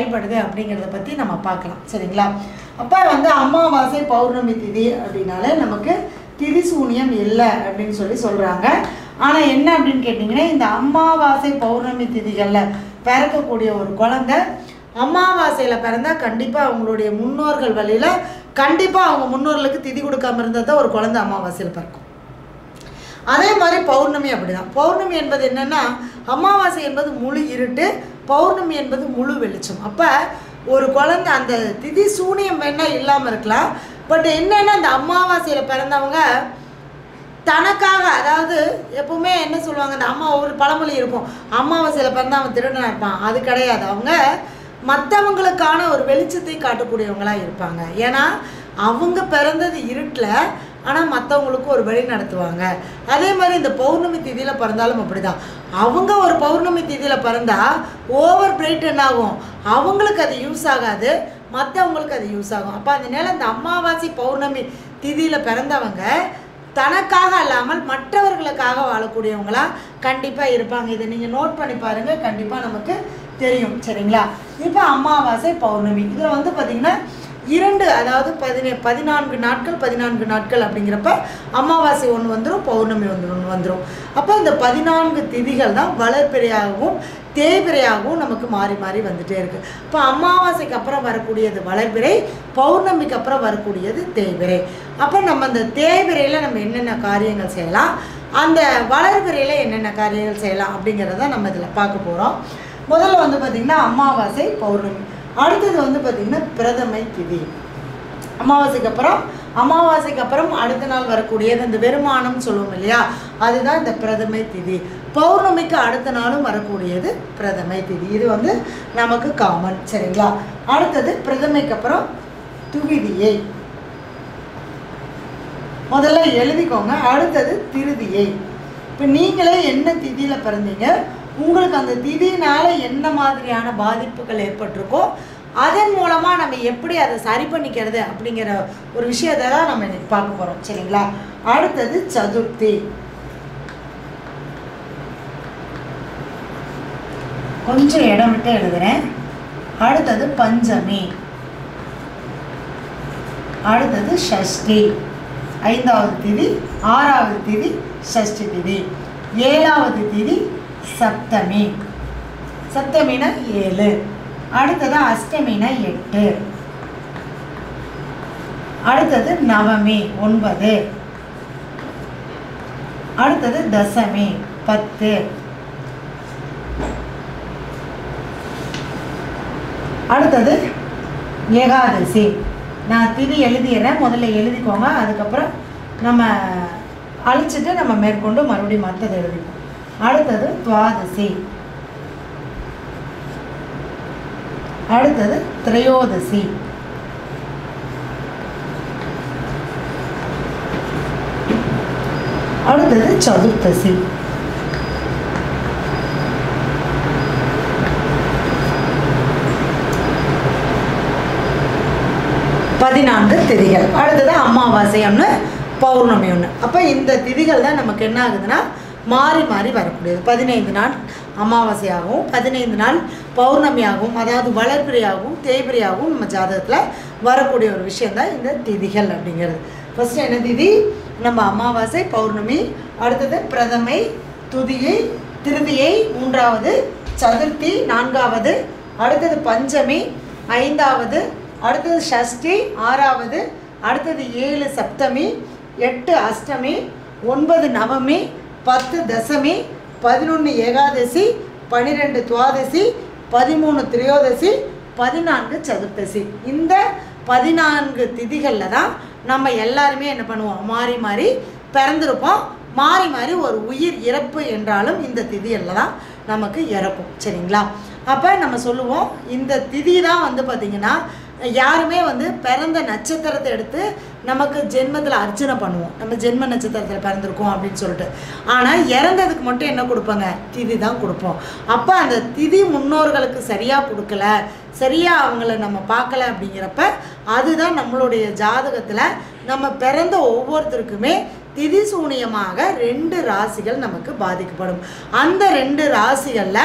செயல்படுது அப்படிங்கிறத பற்றி நம்ம பார்க்கலாம் சரிங்களா அப்போ வந்து அமாவாசை பௌர்ணமி திதி அப்படின்னாலே நமக்கு திதி சூனியம் இல்லை அப்படின்னு சொல்லி சொல்கிறாங்க ஆனால் என்ன அப்படின்னு கேட்டிங்கன்னா இந்த அமாவாசை பௌர்ணமி திதிகளில் பிறக்கக்கூடிய ஒரு குழந்தை அமாவாசையில் பிறந்தா கண்டிப்பாக அவங்களுடைய முன்னோர்கள் வழியில் கண்டிப்பாக அவங்க முன்னோர்களுக்கு திதி கொடுக்காம இருந்தால் தான் ஒரு குழந்தை அமாவாசையில் பிறக்கும் அதே மாதிரி பௌர்ணமி அப்படிதான் பௌர்ணமி என்பது என்னன்னா அமாவாசை என்பது முழு இருட்டு பௌர்ணமி என்பது முழு வெளிச்சம் அப்போ ஒரு குழந்தை அந்த திதி சூனியம் வேணா இல்லாமல் இருக்கலாம் பட் என்னன்னா அந்த அமாவாசையில் பிறந்தவங்க தனக்காக அதாவது எப்பவுமே என்ன சொல்லுவாங்க அந்த அம்மா ஒரு பழமொழி இருக்கும் அமாவாசையில் பிறந்தா அவன் திருடனா இருப்பான் அது கிடையாது அவங்க மற்றவங்களுக்கான ஒரு வெளிச்சத்தை காட்டக்கூடியவங்களா இருப்பாங்க ஏன்னா அவங்க பிறந்தது இருட்டில் ஆனால் மற்றவங்களுக்கு ஒரு வழி நடத்துவாங்க அதே மாதிரி இந்த பௌர்ணமி திதியில் பிறந்தாலும் அப்படிதான் அவங்க ஒரு பௌர்ணமி திதியில் பிறந்தா ஓவர் பிரைட் என்ன ஆகும் அவங்களுக்கு அது யூஸ் ஆகாது மற்றவங்களுக்கு அது யூஸ் ஆகும் அப்போ அதனால இந்த அமாவாசை பௌர்ணமி திதியில் பிறந்தவங்க தனக்காக அல்லாமல் மற்றவர்களுக்காக வாழக்கூடியவங்களா கண்டிப்பாக இருப்பாங்க இதை நீங்கள் நோட் பண்ணி பாருங்கள் கண்டிப்பாக நமக்கு தெரியும் சரிங்களா இப்போ அமாவாசை பௌர்ணமி இதில் வந்து பார்த்திங்கன்னா இரண்டு அதாவது பதினே பதினான்கு நாட்கள் பதினான்கு நாட்கள் அப்படிங்கிறப்ப அமாவாசை ஒன்று வந்துடும் பௌர்ணமி ஒன்று ஒன்று வந்துடும் அப்போ இந்த பதினான்கு திதிகள் தான் வளர்பிறையாகவும் தேய்பிறையாகவும் நமக்கு மாறி மாறி வந்துட்டே இருக்குது இப்போ அமாவாசைக்கு அப்புறம் வரக்கூடியது வளர்பிறை பௌர்ணமிக்கு அப்புறம் வரக்கூடியது தேய்பிறை அப்போ நம்ம அந்த தேய்பிறையில் நம்ம என்னென்ன காரியங்கள் செய்யலாம் அந்த வளர்பிறையில் என்னென்ன காரியங்கள் செய்யலாம் அப்படிங்கிறத நம்ம இதில் பார்க்க போகிறோம் முதல்ல வந்து பார்த்திங்கன்னா அமாவாசை பௌர்ணமி அடுத்தது வந்து பார்த்திங்கன்னா பிரதமை திதி அமாவாசைக்கு அப்புறம் அமாவாசைக்கு அப்புறம் அடுத்த நாள் வரக்கூடியது இந்த வெறுமானம் சொல்லுவோம் இல்லையா அதுதான் இந்த பிரதமை திதி பௌர்ணமிக்கு அடுத்த நாளும் வரக்கூடியது பிரதமை திதி இது வந்து நமக்கு காமன் சரிங்களா அடுத்தது பிரதமைக்கு அப்புறம் துவிதியை முதல்ல எழுதிக்கோங்க அடுத்தது திருதியை இப்போ நீங்களே என்ன திதியில் பிறந்தீங்க உங்களுக்கு அந்த திதினால என்ன மாதிரியான பாதிப்புகள் ஏற்பட்டிருக்கோ அதன் மூலமாக நம்ம எப்படி அதை சரி பண்ணிக்கிறது அப்படிங்கிற ஒரு விஷயத்தை தான் நம்ம இன்னைக்கு பார்க்க போகிறோம் சரிங்களா அடுத்தது சதுர்த்தி கொஞ்சம் இடம் விட்டு எழுதுறேன் அடுத்தது பஞ்சமி அடுத்தது ஷஷ்டி ஐந்தாவது திதி ஆறாவது திதி ஷஷ்டி திதி ஏழாவது திதி சப்தமி சப்தமினா ஏழு அடுத்தது அஷ்டமினா எட்டு அடுத்தது நவமி ஒன்பது அடுத்தது தசமி பத்து அடுத்தது ஏகாதசி நான் திதி எழுதிடுறேன் முதல்ல எழுதிக்கோங்க அதுக்கப்புறம் நம்ம அழிச்சிட்டு நம்ம மேற்கொண்டு மறுபடியும் மற்றது எழுதிப்போம் அடுத்தது துவாதசி அடுத்தது திரையோதசி அடுத்தது சதுர்த்தசி பதினான்கு திதிகள் அடுத்தது அமாவாசை ஒன்று பௌர்ணமி ஒன்று அப்போ இந்த திதிகள் தான் நமக்கு என்ன ஆகுதுன்னா மாறி மாறி வரக்கூடியது பதினைந்து நாள் அமாவாசையாகவும் பதினைந்து நாள் பௌர்ணமியாகவும் அதாவது வளர்பிறையாகவும் தேய்பிறையாகவும் நம்ம ஜாதகத்தில் வரக்கூடிய ஒரு விஷயந்தான் இந்த திதிகள் அப்படிங்கிறது ஃபஸ்ட்டு என்ன திதி நம்ம அமாவாசை பௌர்ணமி அடுத்தது பிரதமை துதியை திருதியை மூன்றாவது சதுர்த்தி நான்காவது அடுத்தது பஞ்சமி ஐந்தாவது அடுத்தது ஷஷ்டி ஆறாவது அடுத்தது ஏழு சப்தமி எட்டு அஷ்டமி ஒன்பது நவமி பத்து தசமி பதினொன்று ஏகாதசி பன்னிரெண்டு துவாதசி பதிமூணு திரையோதசி பதினான்கு சதுர்த்தசி இந்த பதினான்கு திதிகளில் தான் நம்ம எல்லாருமே என்ன பண்ணுவோம் மாறி மாறி பிறந்திருப்போம் மாறி மாறி ஒரு உயிர் இறப்பு என்றாலும் இந்த திதியில் தான் நமக்கு இறக்கும் சரிங்களா அப்போ நம்ம சொல்லுவோம் இந்த திதி தான் வந்து பார்த்திங்கன்னா யாருமே வந்து பிறந்த நட்சத்திரத்தை எடுத்து நமக்கு ஜென்மத்தில் அர்ச்சனை பண்ணுவோம் நம்ம ஜென்ம நட்சத்திரத்தில் பிறந்திருக்கோம் அப்படின்னு சொல்லிட்டு ஆனால் இறந்ததுக்கு மட்டும் என்ன கொடுப்பாங்க திதி தான் கொடுப்போம் அப்போ அந்த திதி முன்னோர்களுக்கு சரியாக கொடுக்கல சரியாக அவங்கள நம்ம பார்க்கல அப்படிங்கிறப்ப அதுதான் நம்மளுடைய ஜாதகத்தில் நம்ம பிறந்த ஒவ்வொருத்தருக்குமே திதி சூனியமாக ரெண்டு ராசிகள் நமக்கு பாதிக்கப்படும் அந்த ரெண்டு ராசிகளில்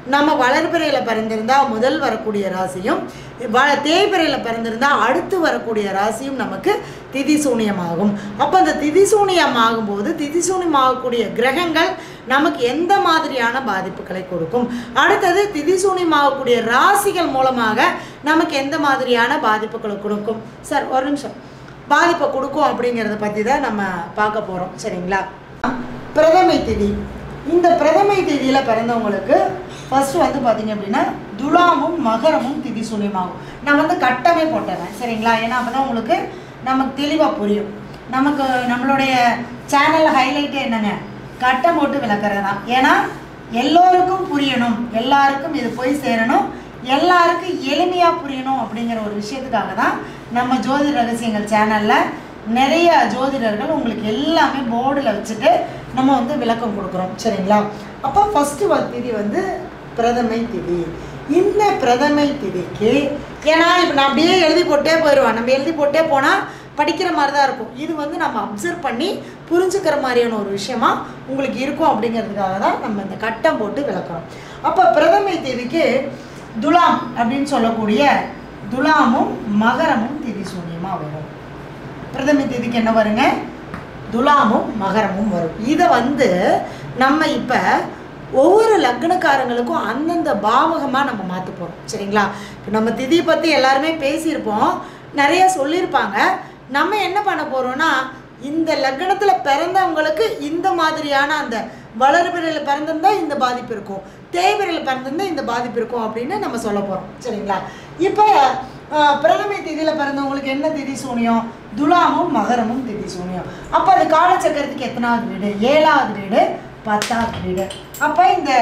நம்ம வளர்பிறையில் பிறந்திருந்தா முதல் வரக்கூடிய ராசியும் வ தேய்பிறையில் பிறந்திருந்தா அடுத்து வரக்கூடிய ராசியும் நமக்கு திதி சூனியமாகும் அப்போ அந்த திதி சூனியம் ஆகும்போது திதி சூனியம் ஆகக்கூடிய கிரகங்கள் நமக்கு எந்த மாதிரியான பாதிப்புகளை கொடுக்கும் அடுத்தது திதி சூனியம் ஆகக்கூடிய ராசிகள் மூலமாக நமக்கு எந்த மாதிரியான பாதிப்புகளை கொடுக்கும் சார் ஒரு நிமிஷம் பாதிப்பை கொடுக்கும் அப்படிங்கிறத பற்றி தான் நம்ம பார்க்க போகிறோம் சரிங்களா பிரதமை திதி இந்த பிரதமை திதியில் பிறந்தவங்களுக்கு ஃபர்ஸ்ட் வந்து பார்த்தீங்க அப்படின்னா துலாமும் மகரமும் திதி சூன்யமாகும் நான் வந்து கட்டமே போட்டுறேன் சரிங்களா ஏன்னா அப்போ தான் உங்களுக்கு நமக்கு தெளிவாக புரியும் நமக்கு நம்மளுடைய சேனல் ஹைலைட்டே என்னங்க கட்டம் போட்டு விளக்குறது தான் ஏன்னா எல்லோருக்கும் புரியணும் எல்லாருக்கும் இது போய் சேரணும் எல்லாருக்கும் எளிமையாக புரியணும் அப்படிங்கிற ஒரு விஷயத்துக்காக தான் நம்ம ஜோதிட ரகசியங்கள் சேனலில் நிறைய ஜோதிடர்கள் உங்களுக்கு எல்லாமே போர்டில் வச்சுட்டு நம்ம வந்து விளக்கம் கொடுக்குறோம் சரிங்களா அப்போ ஃபஸ்ட்டு திதி வந்து பிரதமை திதி இந்த பிரதமை திதிக்கு ஏன்னா இப்போ நான் அப்படியே எழுதி போட்டே போயிடுவேன் நம்ம எழுதி போட்டே போனால் படிக்கிற மாதிரி தான் இருக்கும் இது வந்து நம்ம அப்சர்வ் பண்ணி புரிஞ்சுக்கிற மாதிரியான ஒரு விஷயமா உங்களுக்கு இருக்கும் அப்படிங்கிறதுக்காக தான் நம்ம இந்த கட்டம் போட்டு விளக்குறோம் அப்போ பிரதமை தேதிக்கு துலாம் அப்படின்னு சொல்லக்கூடிய துலாமும் மகரமும் திதி சூன்யமாக வரும் பிரதமை தேதிக்கு என்ன வருங்க துலாமும் மகரமும் வரும் இதை வந்து நம்ம இப்போ ஒவ்வொரு லக்னக்காரங்களுக்கும் அந்தந்த பாவகமாக நம்ம மாற்ற போகிறோம் சரிங்களா இப்போ நம்ம திதியை பற்றி எல்லாருமே பேசியிருப்போம் நிறைய சொல்லியிருப்பாங்க நம்ம என்ன பண்ண போகிறோம்னா இந்த லக்னத்தில் பிறந்தவங்களுக்கு இந்த மாதிரியான அந்த வளர்பிறையில் பிறந்திருந்தா இந்த பாதிப்பு இருக்கும் தேய்பிறையில் பிறந்திருந்தா இந்த பாதிப்பு இருக்கும் அப்படின்னு நம்ம சொல்ல போகிறோம் சரிங்களா இப்போ ஆஹ், பிரதமை திதியில் பிறந்தவங்களுக்கு என்ன திதி சூனியம் துலாமும் மகரமும் திதி சூனியம் அப்போ அது காலச்சக்கரத்துக்கு எத்தனாவது வீடு ஏழாவது வீடு பத்தாவது வீடு அப்போ இந்த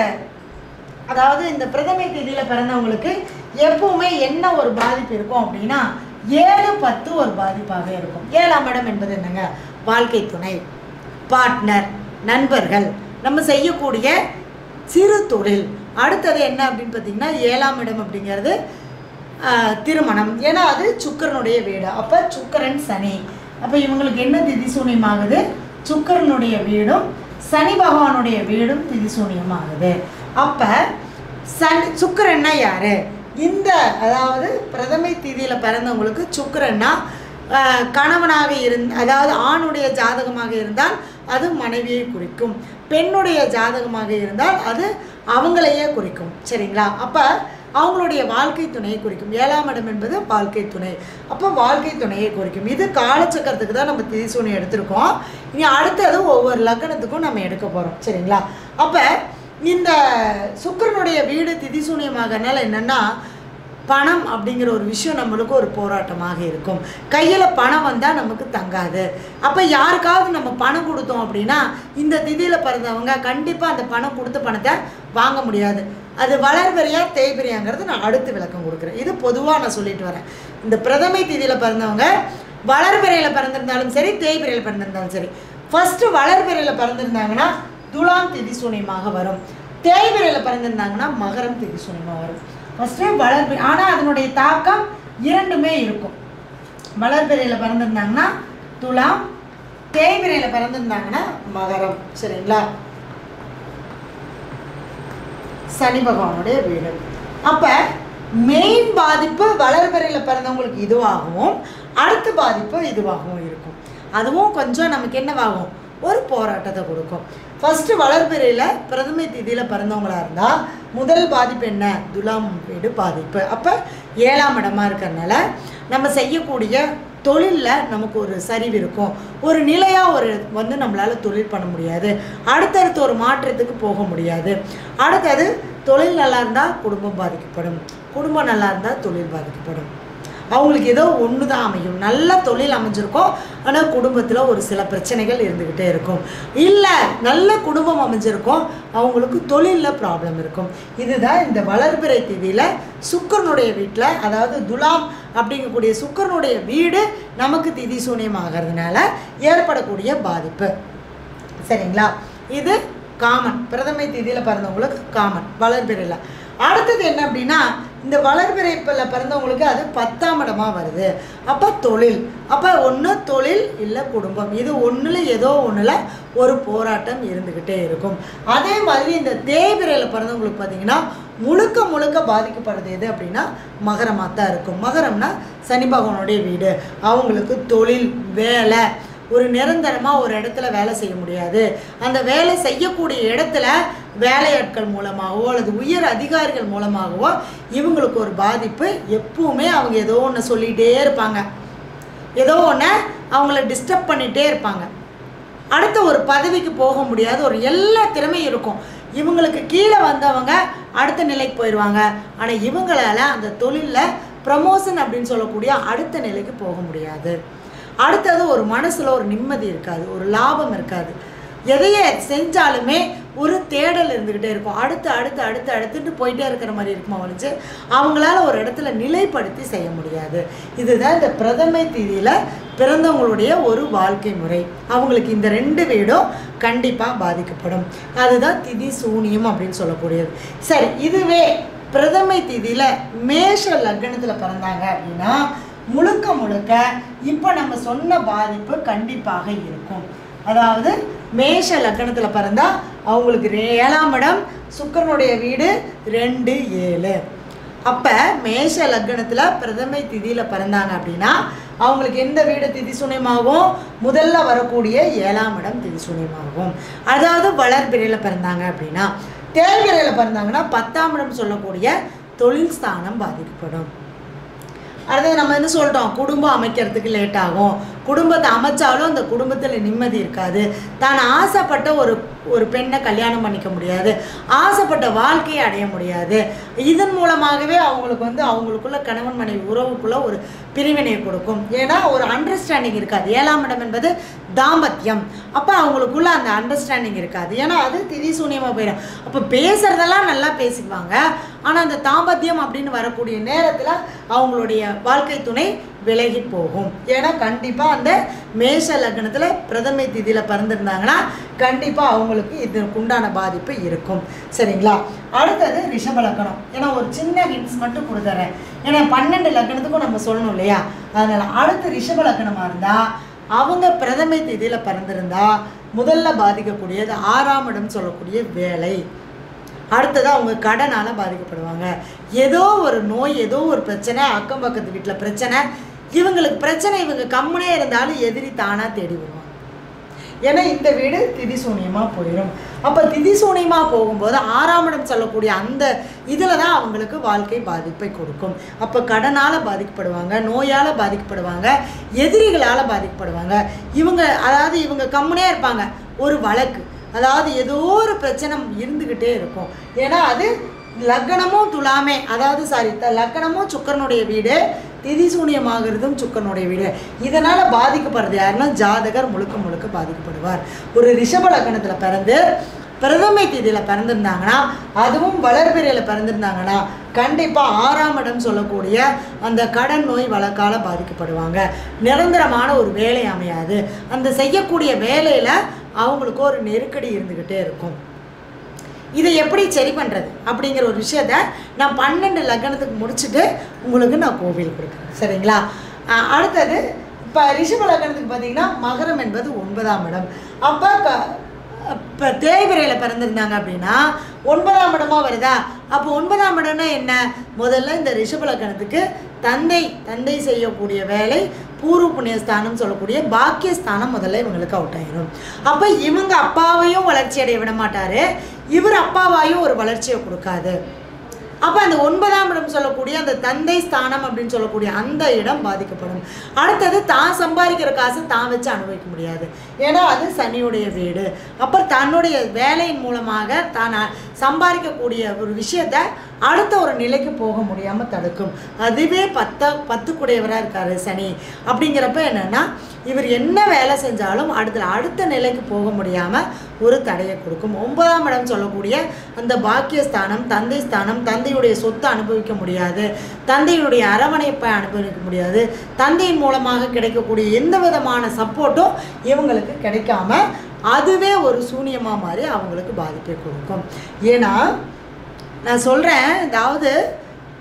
அதாவது இந்த பிரதமை தேதியில் பிறந்தவங்களுக்கு எப்பவுமே என்ன ஒரு பாதிப்பு இருக்கும் அப்படின்னா ஏழு பத்து ஒரு பாதிப்பாக இருக்கும் ஏழாம் இடம் என்பது என்னங்க வாழ்க்கை துணை பார்ட்னர் நண்பர்கள் நம்ம செய்யக்கூடிய சிறு தொழில் அடுத்தது என்ன அப்படின்னு பார்த்தீங்கன்னா ஏழாம் இடம் அப்படிங்கிறது ஆஹ், திருமணம் ஏன்னா அது சுக்கரனுடைய வீடு அப்போ சுக்கரன் சனி அப்போ இவங்களுக்கு என்ன திதி சூனியமாகுது சுக்கரனுடைய வீடும் சனி பகவானுடைய வீடும் திதி சூனியமாகுது அப்போ சனி சுக்கரன்னா யாரு இந்த அதாவது பிரதமை திதியில் பிறந்தவங்களுக்கு சுக்கரன்னா ஆஹ், கணவனாக இருந் அதாவது ஆணுடைய ஜாதகமாக இருந்தால் அது மனைவியை குறிக்கும் பெண்ணுடைய ஜாதகமாக இருந்தால் அது அவங்களையே குறிக்கும் சரிங்களா அப்போ அவங்களுடைய வாழ்க்கை துணையை குறிக்கும் ஏழாம் இடம் என்பது வாழ்க்கை துணை அப்போ வாழ்க்கை துணையை குறிக்கும் இது காலச்சக்கரத்துக்கு தான் நம்ம திதிசூனி எடுத்திருக்கோம் இனி அடுத்தது ஒவ்வொரு லக்னத்துக்கும் நம்ம எடுக்க போகிறோம் சரிங்களா அப்போ இந்த சுக்கிரனுடைய வீடு திதிசூனியமாகனால என்னென்னா பணம் அப்படிங்கிற ஒரு விஷயம் நம்மளுக்கு ஒரு போராட்டமாக இருக்கும் கையில் பணம் வந்தால் நமக்கு தங்காது அப்போ யாருக்காவது நம்ம பணம் கொடுத்தோம் அப்படின்னா இந்த திதியில் பிறந்தவங்க கண்டிப்பாக அந்த பணம் கொடுத்த பணத்தை வாங்க முடியாது அது வளர்வரியா தேய்பிரியாங்கிறது நான் அடுத்து விளக்கம் கொடுக்குறேன் இது பொதுவாக நான் சொல்லிட்டு வரேன் இந்த பிரதமை திதியில் பிறந்தவங்க வளர்பிறையில் பிறந்திருந்தாலும் சரி தேய்பிறையில் பிறந்திருந்தாலும் சரி ஃபஸ்ட்டு வளர்பிறையில் பிறந்திருந்தாங்கன்னா துலாம் திதி சூனியமாக வரும் தேய்பிறையில் பிறந்திருந்தாங்கன்னா மகரம் திதி சூனியமாக வரும் ஃபஸ்ட்டு வளர்பிறை ஆனால் அதனுடைய தாக்கம் இரண்டுமே இருக்கும் வளர்பிறையில் பிறந்திருந்தாங்கன்னா துலாம் தேய்பிறையில் பிறந்திருந்தாங்கன்னா மகரம் சரிங்களா சனி பகவானுடைய வீடு அப்போ மெயின் பாதிப்பு வளர்பிறையில் பிறந்தவங்களுக்கு இதுவாகவும் அடுத்த பாதிப்பு இதுவாகவும் இருக்கும் அதுவும் கொஞ்சம் நமக்கு என்னவாகும் ஒரு போராட்டத்தை கொடுக்கும் ஃபஸ்ட்டு வளர்பிறையில் பிரதமை திதியில் பிறந்தவங்களா இருந்தால் முதல் பாதிப்பு என்ன துலாம் வீடு பாதிப்பு அப்போ ஏழாம் இடமா இருக்கிறனால நம்ம செய்யக்கூடிய தொழிலில் நமக்கு ஒரு சரிவு இருக்கும் ஒரு நிலையாக ஒரு வந்து நம்மளால் தொழில் பண்ண முடியாது அடுத்தடுத்து ஒரு மாற்றத்துக்கு போக முடியாது அடுத்தது தொழில் நல்லா இருந்தால் குடும்பம் பாதிக்கப்படும் குடும்பம் நல்லா இருந்தால் தொழில் பாதிக்கப்படும் அவங்களுக்கு ஏதோ ஒன்று தான் அமையும் நல்ல தொழில் அமைஞ்சிருக்கும் ஆனால் குடும்பத்தில் ஒரு சில பிரச்சனைகள் இருந்துக்கிட்டே இருக்கும் இல்லை நல்ல குடும்பம் அமைஞ்சிருக்கும் அவங்களுக்கு தொழிலில் ப்ராப்ளம் இருக்கும் இதுதான் இந்த வளர்பிறை திதியில் சுக்கரனுடைய வீட்டில் அதாவது துலாம் அப்படிங்கக்கூடிய சுக்கரனுடைய வீடு நமக்கு திதி சூனியம் ஆகிறதுனால ஏற்படக்கூடிய பாதிப்பு சரிங்களா இது காமன் பிரதமை திதியில் பிறந்தவங்களுக்கு காமன் வளர்பிறையில் அடுத்தது என்ன அப்படின்னா இந்த வளர்பிறைப்பில் பிறந்தவங்களுக்கு அது பத்தாம் இடமா வருது அப்போ தொழில் அப்போ ஒன்று தொழில் இல்லை குடும்பம் இது ஒன்றில் ஏதோ ஒன்றில் ஒரு போராட்டம் இருந்துக்கிட்டே இருக்கும் அதே மாதிரி இந்த தேய்பிரையில் பிறந்தவங்களுக்கு பார்த்தீங்கன்னா முழுக்க முழுக்க பாதிக்கப்படுறது எது அப்படின்னா மகரமாக தான் இருக்கும் மகரம்னா சனி பகவானுடைய வீடு அவங்களுக்கு தொழில் வேலை ஒரு நிரந்தரமாக ஒரு இடத்துல வேலை செய்ய முடியாது அந்த வேலை செய்யக்கூடிய இடத்துல வேலையாட்கள் மூலமாகவோ அல்லது உயர் அதிகாரிகள் மூலமாகவோ இவங்களுக்கு ஒரு பாதிப்பு எப்பவுமே அவங்க ஏதோ ஒன்று சொல்லிகிட்டே இருப்பாங்க ஏதோ ஒன்று அவங்கள டிஸ்டர்ப் பண்ணிகிட்டே இருப்பாங்க அடுத்த ஒரு பதவிக்கு போக முடியாத ஒரு எல்லா திறமையும் இருக்கும் இவங்களுக்கு கீழே வந்தவங்க அடுத்த நிலைக்கு போயிடுவாங்க ஆனால் இவங்களால அந்த தொழிலில் ப்ரமோஷன் அப்படின்னு சொல்லக்கூடிய அடுத்த நிலைக்கு போக முடியாது அடுத்தது ஒரு மனசில் ஒரு நிம்மதி இருக்காது ஒரு லாபம் இருக்காது எதையே செஞ்சாலுமே ஒரு தேடல் இருந்துக்கிட்டே இருக்கும் அடுத்து அடுத்து அடுத்து அடுத்துட்டு போயிட்டே இருக்கிற மாதிரி இருக்குமா ஒழிச்சு அவங்களால ஒரு இடத்துல நிலைப்படுத்தி செய்ய முடியாது இதுதான் இந்த பிரதமை தீதியில் பிறந்தவங்களுடைய ஒரு வாழ்க்கை முறை அவங்களுக்கு இந்த ரெண்டு வீடும் கண்டிப்பாக பாதிக்கப்படும் அதுதான் திதி சூனியம் அப்படின்னு சொல்லக்கூடியது சரி இதுவே பிரதமை திதியில் மேஷ லக்னத்தில் பிறந்தாங்க அப்படின்னா முழுக்க முழுக்க இப்போ நம்ம சொன்ன பாதிப்பு கண்டிப்பாக இருக்கும் அதாவது மேஷ லக்கணத்தில் பிறந்தா அவங்களுக்கு ரே- ஏழாம் இடம் சுக்கரனுடைய வீடு ரெண்டு ஏழு அப்போ மேஷ லக்னத்தில் பிரதமை திதியில் பிறந்தாங்க அப்படின்னா அவங்களுக்கு எந்த வீடு திதி சுனியமாகும் முதல்ல வரக்கூடிய ஏழாம் இடம் திதி சுனியமாகும் அதாவது வளர்பிறையில் பிறந்தாங்க அப்படின்னா தேர்பிறையில் பிறந்தாங்கன்னா பத்தாம் இடம் சொல்லக்கூடிய தொழில் ஸ்தானம் பாதிக்கப்படும் அடுத்தது நம்ம என்ன சொல்லிட்டோம் குடும்பம் அமைக்கிறதுக்கு லேட் ஆகும் குடும்பத்தை அமைச்சாலும் அந்த குடும்பத்தில் நிம்மதி இருக்காது தான் ஆசைப்பட்ட ஒரு ஒரு பெண்ணை கல்யாணம் பண்ணிக்க முடியாது ஆசைப்பட்ட வாழ்க்கையை அடைய முடியாது இதன் மூலமாகவே அவங்களுக்கு வந்து அவங்களுக்குள்ள கணவன் மனைவி உறவுக்குள்ள ஒரு பிரிவினை கொடுக்கும் ஏன்னா ஒரு அண்டர்ஸ்டாண்டிங் இருக்காது ஏழாம் இடம் என்பது தாம்பத்தியம் அப்போ அவங்களுக்குள்ள அந்த அண்டர்ஸ்டாண்டிங் இருக்காது ஏன்னா அது திதி சூன்யமாக போயிடும் அப்போ பேசுறதெல்லாம் நல்லா பேசிக்குவாங்க ஆனால் அந்த தாம்பத்தியம் அப்படின்னு வரக்கூடிய நேரத்தில் அவங்களுடைய வாழ்க்கை துணை விலகி போகும் ஏன்னா கண்டிப்பாக அந்த மேஷ லக்னத்தில் பிரதமை திதியில் பிறந்திருந்தாங்கன்னா கண்டிப்பாக அவங்களுக்கு இதற்கு உண்டான பாதிப்பு இருக்கும் சரிங்களா அடுத்தது ரிஷப லக்னம் ஏன்னா ஒரு சின்ன ஹிண்ட்ஸ் மட்டும் கொடுத்துறேன் ஏன்னா பன்னெண்டு லக்னத்துக்கும் நம்ம சொல்லணும் இல்லையா அதனால் அடுத்து ரிஷப லக்னமாக இருந்தால் அவங்க பிரதமை திதியில் பிறந்திருந்தா முதல்ல பாதிக்கக்கூடியது ஆறாம் இடம் சொல்லக்கூடிய வேலை அடுத்தது அவங்க கடனால் பாதிக்கப்படுவாங்க ஏதோ ஒரு நோய் ஏதோ ஒரு பிரச்சனை அக்கம் பக்கத்து வீட்டில் பிரச்சனை இவங்களுக்கு பிரச்சனை இவங்க கம்முனே இருந்தாலும் எதிரி தானாக தேடி வருவாங்க ஏன்னா இந்த வீடு திதிசூனியமாக போயிடும் அப்போ திதிசூனியமாக போகும்போது ஆறாம் இடம் சொல்லக்கூடிய அந்த இதில் தான் அவங்களுக்கு வாழ்க்கை பாதிப்பை கொடுக்கும் அப்போ கடனால் பாதிக்கப்படுவாங்க நோயால் பாதிக்கப்படுவாங்க எதிரிகளால் பாதிக்கப்படுவாங்க இவங்க அதாவது இவங்க கம்முனே இருப்பாங்க ஒரு வழக்கு அதாவது ஏதோ ஒரு பிரச்சனை இருந்துக்கிட்டே இருக்கும் ஏன்னா அது லக்னமும் துலாமே அதாவது சாரி லக்னமும் சுக்கரனுடைய வீடு திதிசூனியமாகிறதும் சுக்கரனுடைய வீடு இதனால் பாதிக்கப்படுறது யாருன்னா ஜாதகர் முழுக்க முழுக்க பாதிக்கப்படுவார் ஒரு ரிஷப லக்னத்தில் பிறந்து பிரதமை தேதியில் பிறந்திருந்தாங்கன்னா அதுவும் வளர்பிறையில் பிறந்திருந்தாங்கன்னா கண்டிப்பாக ஆறாம் இடம் சொல்லக்கூடிய அந்த கடன் நோய் வழக்கால் பாதிக்கப்படுவாங்க நிரந்தரமான ஒரு வேலை அமையாது அந்த செய்யக்கூடிய வேலையில் அவங்களுக்கு ஒரு நெருக்கடி இருந்துக்கிட்டே இருக்கும் இதை எப்படி சரி பண்ணுறது அப்படிங்கிற ஒரு விஷயத்த நான் பன்னெண்டு லக்னத்துக்கு முடிச்சுட்டு உங்களுக்கு நான் கோவில் கொடுக்குறேன் சரிங்களா அஹ் அடுத்தது இப்போ ரிஷப லக்னத்துக்கு பார்த்தீங்கன்னா மகரம் என்பது ஒன்பதாம் இடம் அப்போ க இப்போ தேய்பிரையில் பிறந்திருந்தாங்க அப்படின்னா ஒன்பதாம் இடமா வருதா அப்போ ஒன்பதாம் இடம்னா என்ன முதல்ல இந்த ரிஷப லக்னத்துக்கு தந்தை தந்தை செய்யக்கூடிய வேலை பூர்வ புண்ணியஸ்தானம் சொல்லக்கூடிய பாக்கியஸ்தானம் முதல்ல இவங்களுக்கு அவுட் ஆயிரும் அப்போ இவங்க அப்பாவையும் வளர்ச்சி அடைய விட மாட்டாரு இவர் அப்பாவாயும் ஒரு வளர்ச்சியை கொடுக்காது அப்போ அந்த ஒன்பதாம் இடம் சொல்லக்கூடிய அந்த தந்தை ஸ்தானம் அப்படின்னு சொல்லக்கூடிய அந்த இடம் பாதிக்கப்படும் அடுத்தது தான் சம்பாதிக்கிற காசு தான் வச்சு அனுபவிக்க முடியாது ஏன்னா அது சனியுடைய வீடு அப்புறம் தன்னுடைய வேலையின் மூலமாக தான் அ- சம்பாதிக்கக்கூடிய ஒரு விஷயத்த அடுத்த ஒரு நிலைக்கு போக முடியாமல் தடுக்கும் அதுவே பத்த பத்துக்குடையவராக இருக்காரு சனி அப்படிங்கிறப்ப என்னன்னா இவர் என்ன வேலை செஞ்சாலும் அடுத்த அடுத்த நிலைக்கு போக முடியாமல் ஒரு தடையை கொடுக்கும் ஒன்பதாம் இடம் சொல்லக்கூடிய அந்த பாக்கியஸ்தானம் தந்தை ஸ்தானம் தந்தையுடைய சொத்தை அனுபவிக்க முடியாது தந்தையுடைய அரவணைப்பை அனுபவிக்க முடியாது தந்தையின் மூலமாக கிடைக்கக்கூடிய எந்த விதமான சப்போர்ட்டும் இவங்களுக்கு கிடைக்காம அதுவே ஒரு சூனியமாக மாதிரி அவங்களுக்கு பாதிப்பை கொடுக்கும் ஏன்னா நான் சொல்கிறேன் அதாவது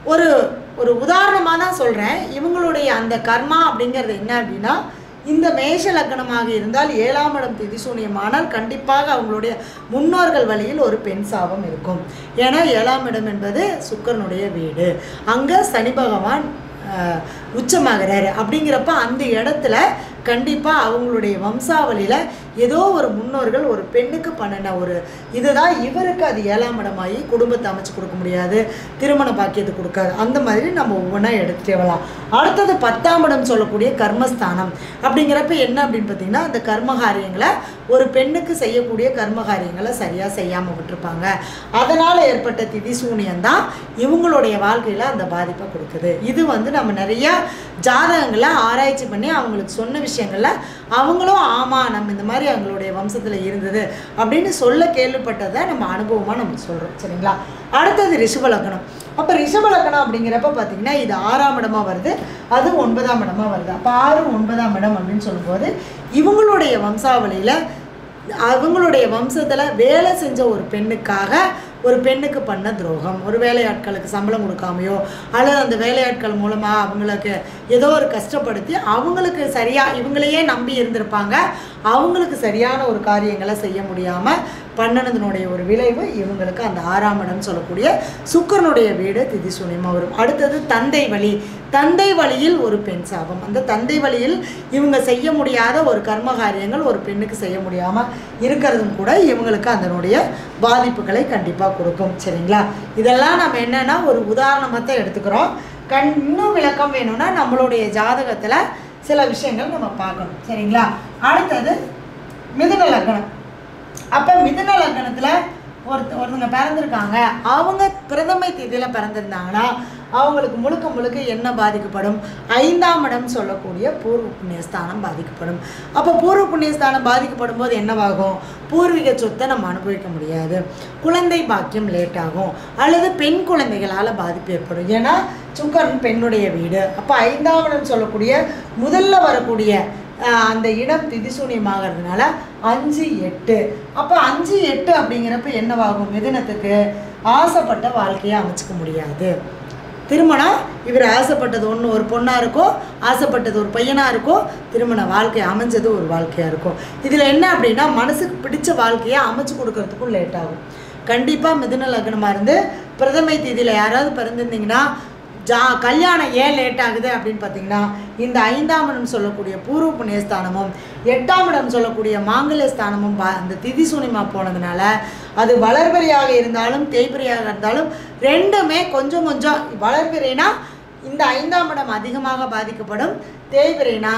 ஒரு ஒரு உதாரணமாக தான் சொல்கிறேன் இவங்களுடைய அந்த கர்மா அப்படிங்கிறது என்ன அப்படின்னா இந்த மேஷ லக்னமாக இருந்தால் ஏழாம் இடம் திதிசூனியமானால் கண்டிப்பாக அவங்களுடைய முன்னோர்கள் வழியில் ஒரு பெண் சாபம் இருக்கும் ஏன்னா ஏழாம் இடம் என்பது சுக்கரனுடைய வீடு அங்கே சனி பகவான் ஆஹ், உச்சமாகிறாரு அப்படிங்கிறப்ப அந்த இடத்துல கண்டிப்பாக அவங்களுடைய வம்சாவளியில் ஏதோ ஒரு முன்னோர்கள் ஒரு பெண்ணுக்கு பண்ணின ஒரு இதுதான் இவருக்கு அது ஏழாம் இடமாகி குடும்பத்தை அமைச்சு கொடுக்க முடியாது திருமண பாக்கியத்தை கொடுக்காது அந்த மாதிரி நம்ம ஒவ்வொன்றா எடுத்துகிட்டே வரலாம் அடுத்தது பத்தாம் இடம் சொல்லக்கூடிய கர்மஸ்தானம் அப்படிங்கிறப்ப என்ன அப்படின்னு பார்த்தீங்கன்னா அந்த கர்மகாரியங்களை ஒரு பெண்ணுக்கு செய்யக்கூடிய கர்மகாரியங்களை சரியாக செய்யாமல் விட்டுருப்பாங்க அதனால் ஏற்பட்ட திதி சூனியம் தான் இவங்களுடைய வாழ்க்கையில் அந்த பாதிப்பை கொடுக்குது இது வந்து நம்ம நிறைய ஜாதகங்களை ஆராய்ச்சி பண்ணி அவங்களுக்கு சொன்ன விஷயங்கள்ல அவங்களும் ஆமாம் நம்ம இந்த மாதிரி அவங்களுடைய வம்சத்தில் இருந்தது அப்படின்னு சொல்ல கேள்விப்பட்டதை நம்ம அனுபவமாக நம்ம சொல்கிறோம் சரிங்களா அடுத்தது ரிஷப லக்னம் அப்போ ரிஷப லக்னம் அப்படிங்கிறப்ப பார்த்தீங்கன்னா இது ஆறாம் இடமா வருது அது ஒன்பதாம் இடமா வருது அப்போ ஆறு ஒன்பதாம் இடம் அப்படின்னு சொல்லும்போது இவங்களுடைய வம்சாவளியில் அவங்களுடைய வம்சத்தில் வேலை செஞ்ச ஒரு பெண்ணுக்காக ஒரு பெண்ணுக்கு பண்ண துரோகம் ஒரு வேலையாட்களுக்கு சம்பளம் கொடுக்காமையோ அல்லது அந்த வேலையாட்கள் மூலமாக அவங்களுக்கு ஏதோ ஒரு கஷ்டப்படுத்தி அவங்களுக்கு சரியாக இவங்களையே நம்பி இருந்திருப்பாங்க அவங்களுக்கு சரியான ஒரு காரியங்களை செய்ய முடியாமல் பண்ணனதனுடைய ஒரு விளைவு இவங்களுக்கு அந்த ஆறாம் இடம் சொல்லக்கூடிய சுக்கரனுடைய வீடு திதி சூன்யமாக வரும் அடுத்தது தந்தை வழி தந்தை வழியில் ஒரு பெண் சாபம் அந்த தந்தை வழியில் இவங்க செய்ய முடியாத ஒரு கர்ம காரியங்கள் ஒரு பெண்ணுக்கு செய்ய முடியாமல் இருக்கிறதும் கூட இவங்களுக்கு அதனுடைய பாதிப்புகளை கண்டிப்பாக கொடுக்கும் சரிங்களா இதெல்லாம் நம்ம என்னன்னா ஒரு உதாரணமாக தான் எடுத்துக்கிறோம் கண் இன்னும் விளக்கம் வேணும்னா நம்மளுடைய ஜாதகத்தில் சில விஷயங்கள் நம்ம பார்க்கணும் சரிங்களா அடுத்தது மிதுன லக்னம் அப்போ மிதுன லக்னத்தில் ஒருத்த ஒருத்தங்க பிறந்திருக்காங்க அவங்க பிரதமை தேதியில் பிறந்திருந்தாங்கன்னா அவங்களுக்கு முழுக்க முழுக்க என்ன பாதிக்கப்படும் ஐந்தாம் இடம் சொல்லக்கூடிய பூர்வ புண்ணியஸ்தானம் பாதிக்கப்படும் அப்போ பூர்வ புண்ணியஸ்தானம் பாதிக்கப்படும் போது என்னவாகும் பூர்வீக சொத்தை நம்ம அனுபவிக்க முடியாது குழந்தை பாக்கியம் லேட் ஆகும் அல்லது பெண் குழந்தைகளால் பாதிப்பு ஏற்படும் ஏன்னா சுக்கரன் பெண்ணுடைய வீடு அப்போ ஐந்தாம் இடம் சொல்லக்கூடிய முதல்ல வரக்கூடிய ஆஹ் அந்த இடம் திதிசூனியமாகிறதுனால அஞ்சு எட்டு அப்போ அஞ்சு எட்டு அப்படிங்கிறப்ப என்னவாகும் மிதுனத்துக்கு ஆசைப்பட்ட வாழ்க்கையை அமைச்சுக்க முடியாது திருமணம் இவர் ஆசைப்பட்டது ஒன்று ஒரு பொண்ணாக இருக்கும் ஆசைப்பட்டது ஒரு பையனாக இருக்கும் திருமண வாழ்க்கை அமைஞ்சது ஒரு வாழ்க்கையாக இருக்கும் இதில் என்ன அப்படின்னா மனசுக்கு பிடிச்ச வாழ்க்கையை அமைச்சு கொடுக்கறதுக்கும் லேட் ஆகும் கண்டிப்பாக மிதுன லக்னமாக இருந்து பிரதமை தேதியில் யாராவது பிறந்திருந்தீங்கன்னா ஜா கல்யாணம் ஏன் லேட் ஆகுது அப்படின்னு பார்த்தீங்கன்னா இந்த ஐந்தாம் இடம் சொல்லக்கூடிய பூர்வ புண்ணிய ஸ்தானமும் எட்டாம் இடம் சொல்லக்கூடிய மாங்கல்ய ஸ்தானமும் பா அந்த திதி சூனியமா போனதுனால அது வளர்பிறையாக இருந்தாலும் தேய்பிறையாக இருந்தாலும் ரெண்டுமே கொஞ்சம் கொஞ்சம் வளர்பிறைனா இந்த ஐந்தாம் இடம் அதிகமாக பாதிக்கப்படும் தேய்பிறைனா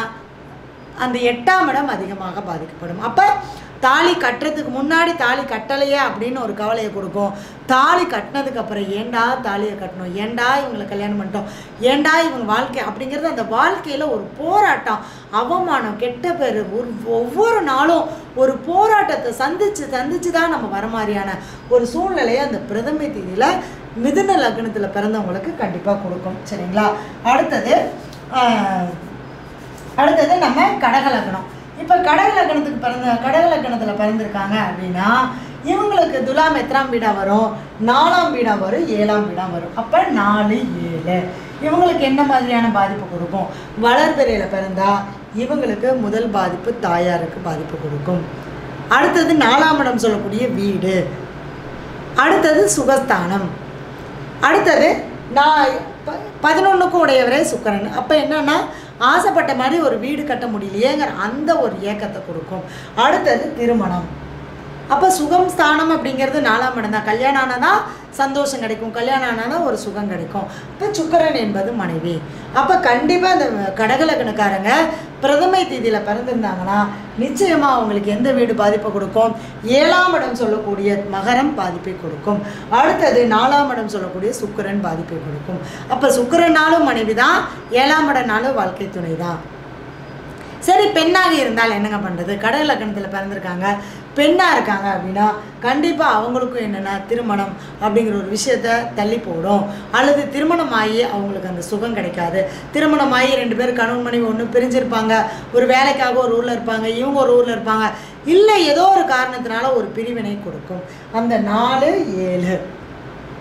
அந்த எட்டாம் இடம் அதிகமாக பாதிக்கப்படும் அப்போ தாலி கட்டுறதுக்கு முன்னாடி தாலி கட்டலையே அப்படின்னு ஒரு கவலையை கொடுக்கும் தாலி கட்டினதுக்கு அப்புறம் ஏன்டா தாலியை கட்டணும் ஏன்டா இவங்களை கல்யாணம் பண்ணிட்டோம் ஏன்டா இவங்க வாழ்க்கை அப்படிங்கிறது அந்த வாழ்க்கையில் ஒரு போராட்டம் அவமானம் கெட்ட பேர் ஒரு ஒவ்வொரு நாளும் ஒரு போராட்டத்தை சந்திச்சு சந்திச்சு தான் நம்ம வர மாதிரியான ஒரு சூழ்நிலையை அந்த பிரதமை தேதியில் மிதுன லக்னத்தில் பிறந்தவங்களுக்கு கண்டிப்பாக கொடுக்கும் சரிங்களா அடுத்தது ஆஹ், அடுத்தது நம்ம கடக லக்னம் இப்போ கடக லக்னத்துக்கு பிறந்த கடக லக்னத்தில் பிறந்திருக்காங்க அப்படின்னா இவங்களுக்கு துலாம் எத்தனாம் வீடாக வரும் நாலாம் வீடாக வரும் ஏழாம் வீடாக வரும் அப்போ நாலு ஏழு இவங்களுக்கு என்ன மாதிரியான பாதிப்பு கொடுக்கும் வளர்பிறையில் பிறந்தா இவங்களுக்கு முதல் பாதிப்பு தாயாருக்கு பாதிப்பு கொடுக்கும் அடுத்தது நாலாம் இடம் சொல்லக்கூடிய வீடு அடுத்தது சுகஸ்தானம் அடுத்தது நான் ப- பதினொன்றுக்கும் உடையவரே சுக்கரன் அப்போ என்னன்னா ஆசைப்பட்ட மாதிரி ஒரு வீடு கட்ட முடியலையேங்கிற அந்த ஒரு ஏக்கத்தை கொடுக்கும் அடுத்தது திருமணம் அப்போ சுகம் ஸ்தானம் அப்படிங்கிறது நாலாம் இடம் தான் கல்யாணம் ஆனதான் சந்தோஷம் கிடைக்கும் கல்யாணம் ஆனாதான் ஒரு சுகம் கிடைக்கும் இப்போ சுக்கரன் என்பது மனைவி அப்போ கண்டிப்பாக இந்த கடகலக்கணக்காரங்க பிரதமை தேதியில் பிறந்திருந்தாங்கன்னா நிச்சயமாக அவங்களுக்கு எந்த வீடு பாதிப்பை கொடுக்கும் ஏழாம் இடம் சொல்லக்கூடிய மகரம் பாதிப்பை கொடுக்கும் அடுத்தது நாலாம் இடம் சொல்லக்கூடிய சுக்கிரன் பாதிப்பை கொடுக்கும் அப்போ சுக்கிரனாலும் மனைவி தான் ஏழாம் இடம்னாலும் வாழ்க்கை துணை தான் சரி பெண்ணாக இருந்தால் என்னங்க பண்ணுறது கடல் லக்கணத்தில் பிறந்திருக்காங்க பெண்ணாக இருக்காங்க அப்படின்னா கண்டிப்பாக அவங்களுக்கும் என்னென்னா திருமணம் அப்படிங்கிற ஒரு விஷயத்த தள்ளி போடும் அல்லது திருமணம் ஆகி அவங்களுக்கு அந்த சுகம் கிடைக்காது திருமணம் ஆகி ரெண்டு பேரும் கணவன் மனைவி ஒன்று பிரிஞ்சிருப்பாங்க ஒரு வேலைக்காக ஒரு ஊரில் இருப்பாங்க இவங்க ஒரு ஊரில் இருப்பாங்க இல்லை ஏதோ ஒரு காரணத்தினால ஒரு பிரிவினை கொடுக்கும் அந்த நாலு ஏழு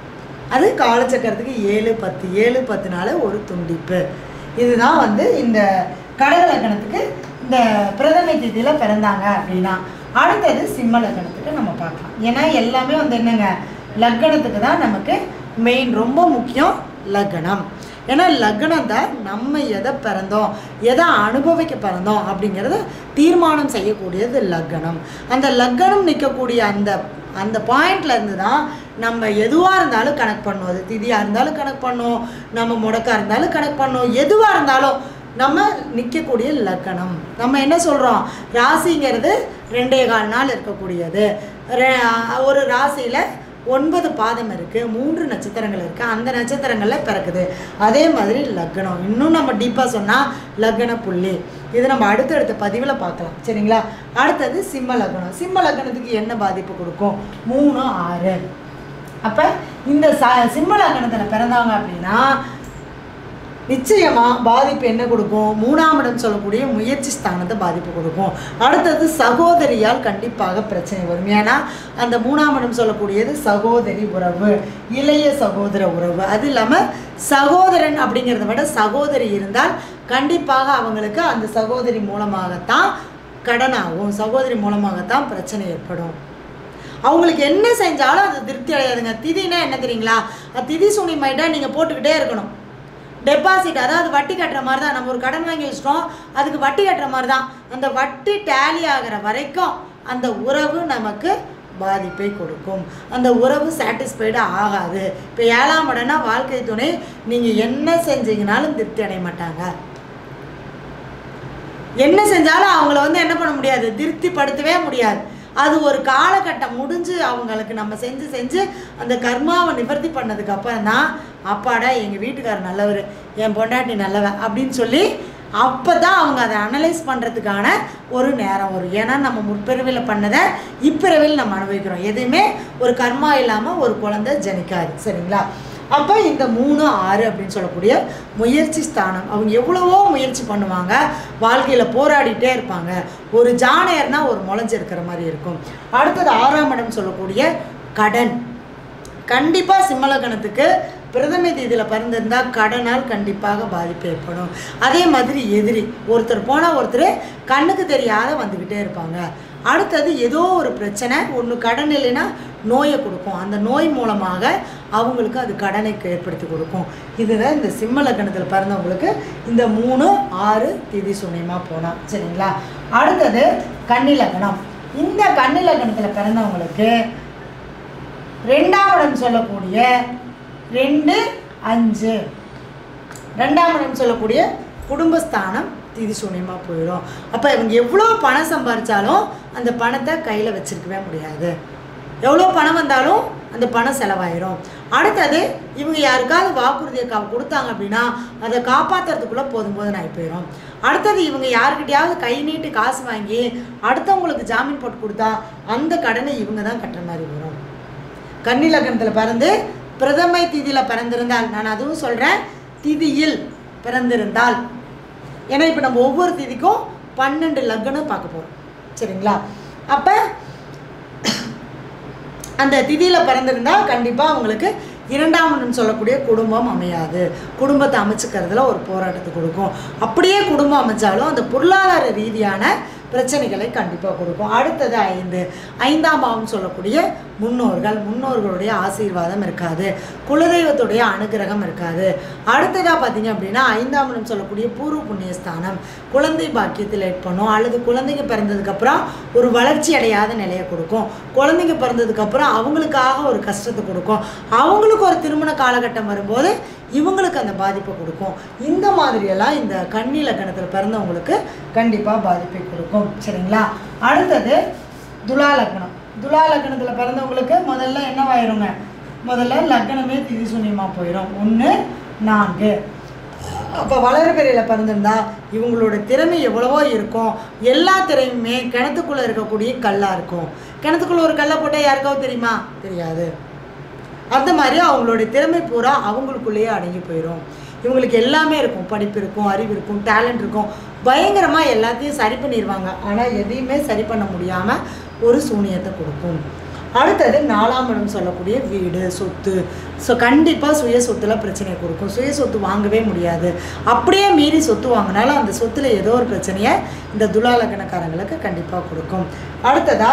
அது காலச்சக்கரத்துக்கு ஏழு பத்து ஏழு பத்துனால ஒரு துண்டிப்பு இதுதான் வந்து இந்த கடக லக்கணத்துக்கு இந்த பிரதமை திதியில் பிறந்தாங்க அப்படின்னா அடுத்தது சிம்ம லக்கணத்துக்கு நம்ம பார்க்கலாம் ஏன்னா எல்லாமே வந்து என்னங்க லக்கணத்துக்கு தான் நமக்கு மெயின் ரொம்ப முக்கியம் லக்கணம் ஏன்னா லக்னம் தான் நம்ம எதை பிறந்தோம் எதை அனுபவிக்க பிறந்தோம் அப்படிங்கிறத தீர்மானம் செய்யக்கூடியது லக்னம் அந்த லக்னம் நிற்கக்கூடிய அந்த அந்த பாயிண்ட்ல இருந்து தான் நம்ம எதுவாக இருந்தாலும் கனெக்ட் பண்ணுவோம் அது திதியாக இருந்தாலும் கனெக்ட் பண்ணுவோம் நம்ம முடக்கா இருந்தாலும் கனெக்ட் பண்ணுவோம் எதுவாக இருந்தாலும் நம்ம நிற்கக்கூடிய லக்கணம் நம்ம என்ன சொல்கிறோம் ராசிங்கிறது ரெண்டே கால் நாள் இருக்கக்கூடியது ரெ- ஒரு ராசியில் ஒன்பது பாதம் இருக்குது மூன்று நட்சத்திரங்கள் இருக்குது அந்த நட்சத்திரங்களில் பிறக்குது அதே மாதிரி லக்னம் இன்னும் நம்ம டீப்பாக சொன்னால் லக்ன புள்ளி இது நம்ம அடுத்தடுத்த பதிவில் பார்க்கலாம் சரிங்களா அடுத்தது சிம்ம லக்னம் சிம்ம லக்னத்துக்கு என்ன பாதிப்பு கொடுக்கும் மூணு ஆறு அப்போ இந்த ச சிம்ம லக்னத்தில் பிறந்தாங்க அப்படின்னா நிச்சயமாக பாதிப்பு என்ன கொடுக்கும் மூணாம் இடம் சொல்லக்கூடிய முயற்சி ஸ்தானத்தை பாதிப்பு கொடுக்கும் அடுத்தது சகோதரியால் கண்டிப்பாக பிரச்சனை வரும் ஏன்னா அந்த மூணாம் இடம் சொல்லக்கூடியது சகோதரி உறவு இளைய சகோதர உறவு அது இல்லாமல் சகோதரன் அப்படிங்கிறத விட சகோதரி இருந்தால் கண்டிப்பாக அவங்களுக்கு அந்த சகோதரி மூலமாகத்தான் கடனாகும் சகோதரி மூலமாகத்தான் பிரச்சனை ஏற்படும் அவங்களுக்கு என்ன செஞ்சாலும் அது திருப்தி அடையாதுங்க திதினா என்ன தெரியுங்களா அது திதி சூனியமாயிட்டா நீங்கள் போட்டுக்கிட்டே இருக்கணும் டெபாசிட் அதாவது வட்டி கட்டுற மாதிரி தான் நம்ம ஒரு கடன் வாங்கி வச்சிட்டோம் அதுக்கு வட்டி கட்டுற மாதிரி தான் அந்த வட்டி டேலி ஆகிற வரைக்கும் அந்த உறவு நமக்கு பாதிப்பை கொடுக்கும் அந்த உறவு சாட்டிஸ்ஃபைடு ஆகாது இப்போ ஏழாம் இடம்னா வாழ்க்கை துணை நீங்கள் என்ன செஞ்சீங்கனாலும் திருப்தி அடைய மாட்டாங்க என்ன செஞ்சாலும் அவங்கள வந்து என்ன பண்ண முடியாது திருப்திப்படுத்தவே முடியாது அது ஒரு காலகட்டம் முடிஞ்சு அவங்களுக்கு நம்ம செஞ்சு செஞ்சு அந்த கர்மாவை நிவர்த்தி பண்ணதுக்கு அப்புறம் தான் அப்பாடா எங்கள் வீட்டுக்காரர் நல்லவர் என் பொண்டாட்டி நல்லவன் அப்படின்னு சொல்லி அப்போ தான் அவங்க அதை அனலைஸ் பண்ணுறதுக்கான ஒரு நேரம் வரும் ஏன்னா நம்ம முற்பிறவியில் பண்ணதை இப்பிறவியில் நம்ம அனுபவிக்கிறோம் எதுவுமே ஒரு கர்மா இல்லாமல் ஒரு குழந்தை ஜனிக்காது சரிங்களா அப்போ இந்த மூணு ஆறு அப்படின்னு சொல்லக்கூடிய முயற்சி ஸ்தானம் அவங்க எவ்வளவோ முயற்சி பண்ணுவாங்க வாழ்க்கையில் போராடிட்டே இருப்பாங்க ஒரு ஜானையர்னா ஒரு முளைஞ்சு இருக்கிற மாதிரி இருக்கும் அடுத்தது ஆறாம் இடம் சொல்லக்கூடிய கடன் கண்டிப்பாக சிம்மலக்கணத்துக்கு பிரதம தேதியில் பிறந்திருந்தா கடனால் கண்டிப்பாக பாதிப்பு ஏற்படும் அதே மாதிரி எதிரி ஒருத்தர் போனால் ஒருத்தர் கண்ணுக்கு தெரியாத வந்துக்கிட்டே இருப்பாங்க அடுத்தது ஏதோ ஒரு பிரச்சனை ஒன்று கடன் இல்லைன்னா நோயை கொடுக்கும் அந்த நோய் மூலமாக அவங்களுக்கு அது கடனை ஏற்படுத்தி கொடுக்கும் இதுதான் இந்த சிம்ம லக்னத்தில் பிறந்தவங்களுக்கு இந்த மூணு ஆறு திதி சூன்யமாக போனால் சரிங்களா அடுத்தது கன்னி லக்னம் இந்த கன்னி லக்னத்தில் பிறந்தவங்களுக்கு ரெண்டாம் இடம் சொல்லக்கூடிய ரெண்டு அஞ்சு ரெண்டாம் இடம் சொல்லக்கூடிய குடும்பஸ்தானம் திதி சூன்யமாக போயிடும் அப்போ இவங்க எவ்வளோ பணம் சம்பாரிச்சாலும் அந்த பணத்தை கையில் வச்சிருக்கவே முடியாது எவ்வளோ பணம் வந்தாலும் அந்த பணம் செலவாயிரும் அடுத்தது இவங்க யாருக்காவது வாக்குறுதியை கா கொடுத்தாங்க அப்படின்னா அதை காப்பாற்றுறதுக்குள்ளே போதும் போதும் ஆகி போயிடும் அடுத்தது இவங்க யாருக்கிட்டையாவது கை நீட்டி காசு வாங்கி அடுத்தவங்களுக்கு ஜாமீன் போட்டு கொடுத்தா அந்த கடனை இவங்க தான் கட்டுற மாதிரி வரும் கன்னி லக்னத்தில் பிறந்து பிரதமை திதியில் பிறந்திருந்தால் நான் அதுவும் சொல்கிறேன் திதியில் பிறந்திருந்தால் ஏன்னா இப்போ நம்ம ஒவ்வொரு திதிக்கும் பன்னெண்டு லக்னம் பார்க்க போகிறோம் சரிங்களா அப்போ அந்த திதியில் பிறந்திருந்தா கண்டிப்பாக அவங்களுக்கு இரண்டாம் இடம் சொல்லக்கூடிய குடும்பம் அமையாது குடும்பத்தை அமைச்சுக்கிறதுல ஒரு போராட்டத்தை கொடுக்கும் அப்படியே குடும்பம் அமைச்சாலும் அந்த பொருளாதார ரீதியான பிரச்சனைகளை கண்டிப்பாக கொடுக்கும் அடுத்தது ஐந்து ஐந்தாம் பாவம் சொல்லக்கூடிய முன்னோர்கள் முன்னோர்களுடைய ஆசீர்வாதம் இருக்காது குலதெய்வத்துடைய அனுகிரகம் இருக்காது அடுத்ததாக பார்த்தீங்க அப்படின்னா ஐந்தாம் இடம் சொல்லக்கூடிய பூர்வ புண்ணியஸ்தானம் குழந்தை பாக்கியத்தில் லேட் பண்ணும் அல்லது குழந்தைங்க பிறந்ததுக்கப்புறம் ஒரு வளர்ச்சி அடையாத நிலையை கொடுக்கும் குழந்தைங்க பிறந்ததுக்கப்புறம் அவங்களுக்காக ஒரு கஷ்டத்தை கொடுக்கும் அவங்களுக்கு ஒரு திருமண காலகட்டம் வரும்போது இவங்களுக்கு அந்த பாதிப்பை கொடுக்கும் இந்த மாதிரியெல்லாம் இந்த கன்னி லக்னத்தில் பிறந்தவங்களுக்கு கண்டிப்பாக பாதிப்பை கொடுக்கும் சரிங்களா அடுத்தது துலா லக்னம் துலா லக்னத்தில் பிறந்தவங்களுக்கு முதல்ல என்னவாயிருங்க முதல்ல லக்னமே திதி சூன்யமாக போயிடும் ஒன்று நான்கு அப்போ வளர்பிறையில் பிறந்திருந்தா இவங்களோட திறமை எவ்வளவோ இருக்கும் எல்லா திறமையுமே கிணத்துக்குள்ளே இருக்கக்கூடிய கல்லாக இருக்கும் கிணத்துக்குள்ளே ஒரு கல்லை போட்டால் யாருக்காவது தெரியுமா தெரியாது அந்த மாதிரி அவங்களுடைய திறமை பூரா அவங்களுக்குள்ளேயே அடங்கி போயிடும் இவங்களுக்கு எல்லாமே இருக்கும் படிப்பு இருக்கும் அறிவு இருக்கும் டேலண்ட் இருக்கும் பயங்கரமாக எல்லாத்தையும் சரி பண்ணிடுவாங்க ஆனால் எதையுமே சரி பண்ண முடியாமல் ஒரு சூனியத்தை கொடுக்கும் அடுத்தது நாலாம் இடம் சொல்லக்கூடிய வீடு சொத்து ஸோ கண்டிப்பாக சுய சொத்துல பிரச்சனையை கொடுக்கும் சுய சொத்து வாங்கவே முடியாது அப்படியே மீறி சொத்து வாங்கினாலும் அந்த சொத்துல ஏதோ ஒரு பிரச்சனையை இந்த துலா லக்னக்காரங்களுக்கு கண்டிப்பாக கொடுக்கும் அடுத்ததா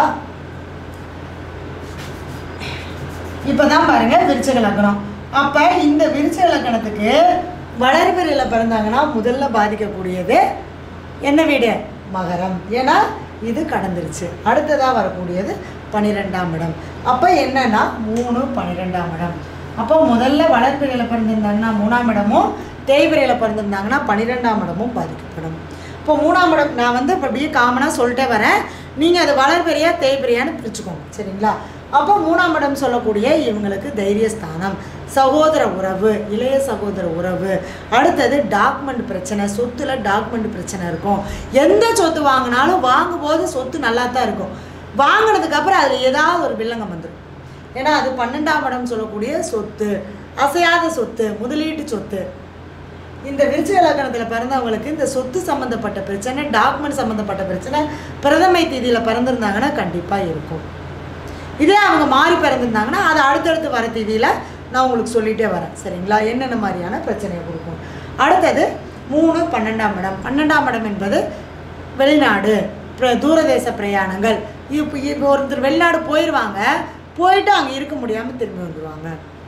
இப்போ தான் பாருங்க விருச்சக லக்னம் அப்போ இந்த விருச்சக லக்னத்துக்கு வளர்பிறையில் பிறந்தாங்கன்னா முதல்ல பாதிக்கக்கூடியது என்ன வீடு மகரம் ஏன்னா இது கடந்துருச்சு அடுத்ததாக வரக்கூடியது பன்னிரெண்டாம் இடம் அப்போ என்னன்னா மூணு பன்னிரெண்டாம் இடம் அப்போ முதல்ல வளர்பிறையில் பிறந்திருந்தாங்கன்னா மூணாம் இடமும் தேய்பிறையில் பிறந்திருந்தாங்கன்னா பன்னிரெண்டாம் இடமும் பாதிக்கப்படும் இப்போ மூணாம் இடம் நான் வந்து இப்போ அப்படியே காமனாக சொல்லிட்டே வரேன் நீங்கள் அது வளர்பெரியா தேய்பிரியான்னு பிரிச்சுக்கோங்க சரிங்களா அப்போ மூணாம் இடம் சொல்லக்கூடிய இவங்களுக்கு தைரியஸ்தானம் சகோதர உறவு இளைய சகோதர உறவு அடுத்தது டாக்குமெண்ட் பிரச்சனை சொத்துல டாக்குமெண்ட் பிரச்சனை இருக்கும் எந்த சொத்து வாங்கினாலும் வாங்கும்போது சொத்து நல்லா தான் இருக்கும் வாங்கினதுக்கப்புறம் அதில் ஏதாவது ஒரு வில்லங்கம் வந்துடும் ஏன்னா அது பன்னெண்டாம் இடம் சொல்லக்கூடிய சொத்து அசையாத சொத்து முதலீட்டு சொத்து இந்த விருச்சிக லக்னத்தில் பிறந்தவங்களுக்கு இந்த சொத்து சம்மந்தப்பட்ட பிரச்சனை டாக்குமெண்ட் சம்மந்தப்பட்ட பிரச்சனை பிரதமை தேதியில் பிறந்திருந்தாங்கன்னா கண்டிப்பாக இருக்கும் இதே அவங்க மாறி பிறந்திருந்தாங்கன்னா அது அடுத்தடுத்து வர தேதியில் நான் உங்களுக்கு சொல்லிகிட்டே வரேன் சரிங்களா என்னென்ன மாதிரியான பிரச்சனையை கொடுக்கும் அடுத்தது மூணு பன்னெண்டாம் இடம் பன்னெண்டாம் இடம் என்பது வெளிநாடு பிர- தூரதேச பிரயாணங்கள் இப்போ இப்போ ஒருத்தர் வெளிநாடு போயிடுவாங்க போயிட்டு அங்கே இருக்க முடியாமல் திரும்பி வந்துடுவாங்க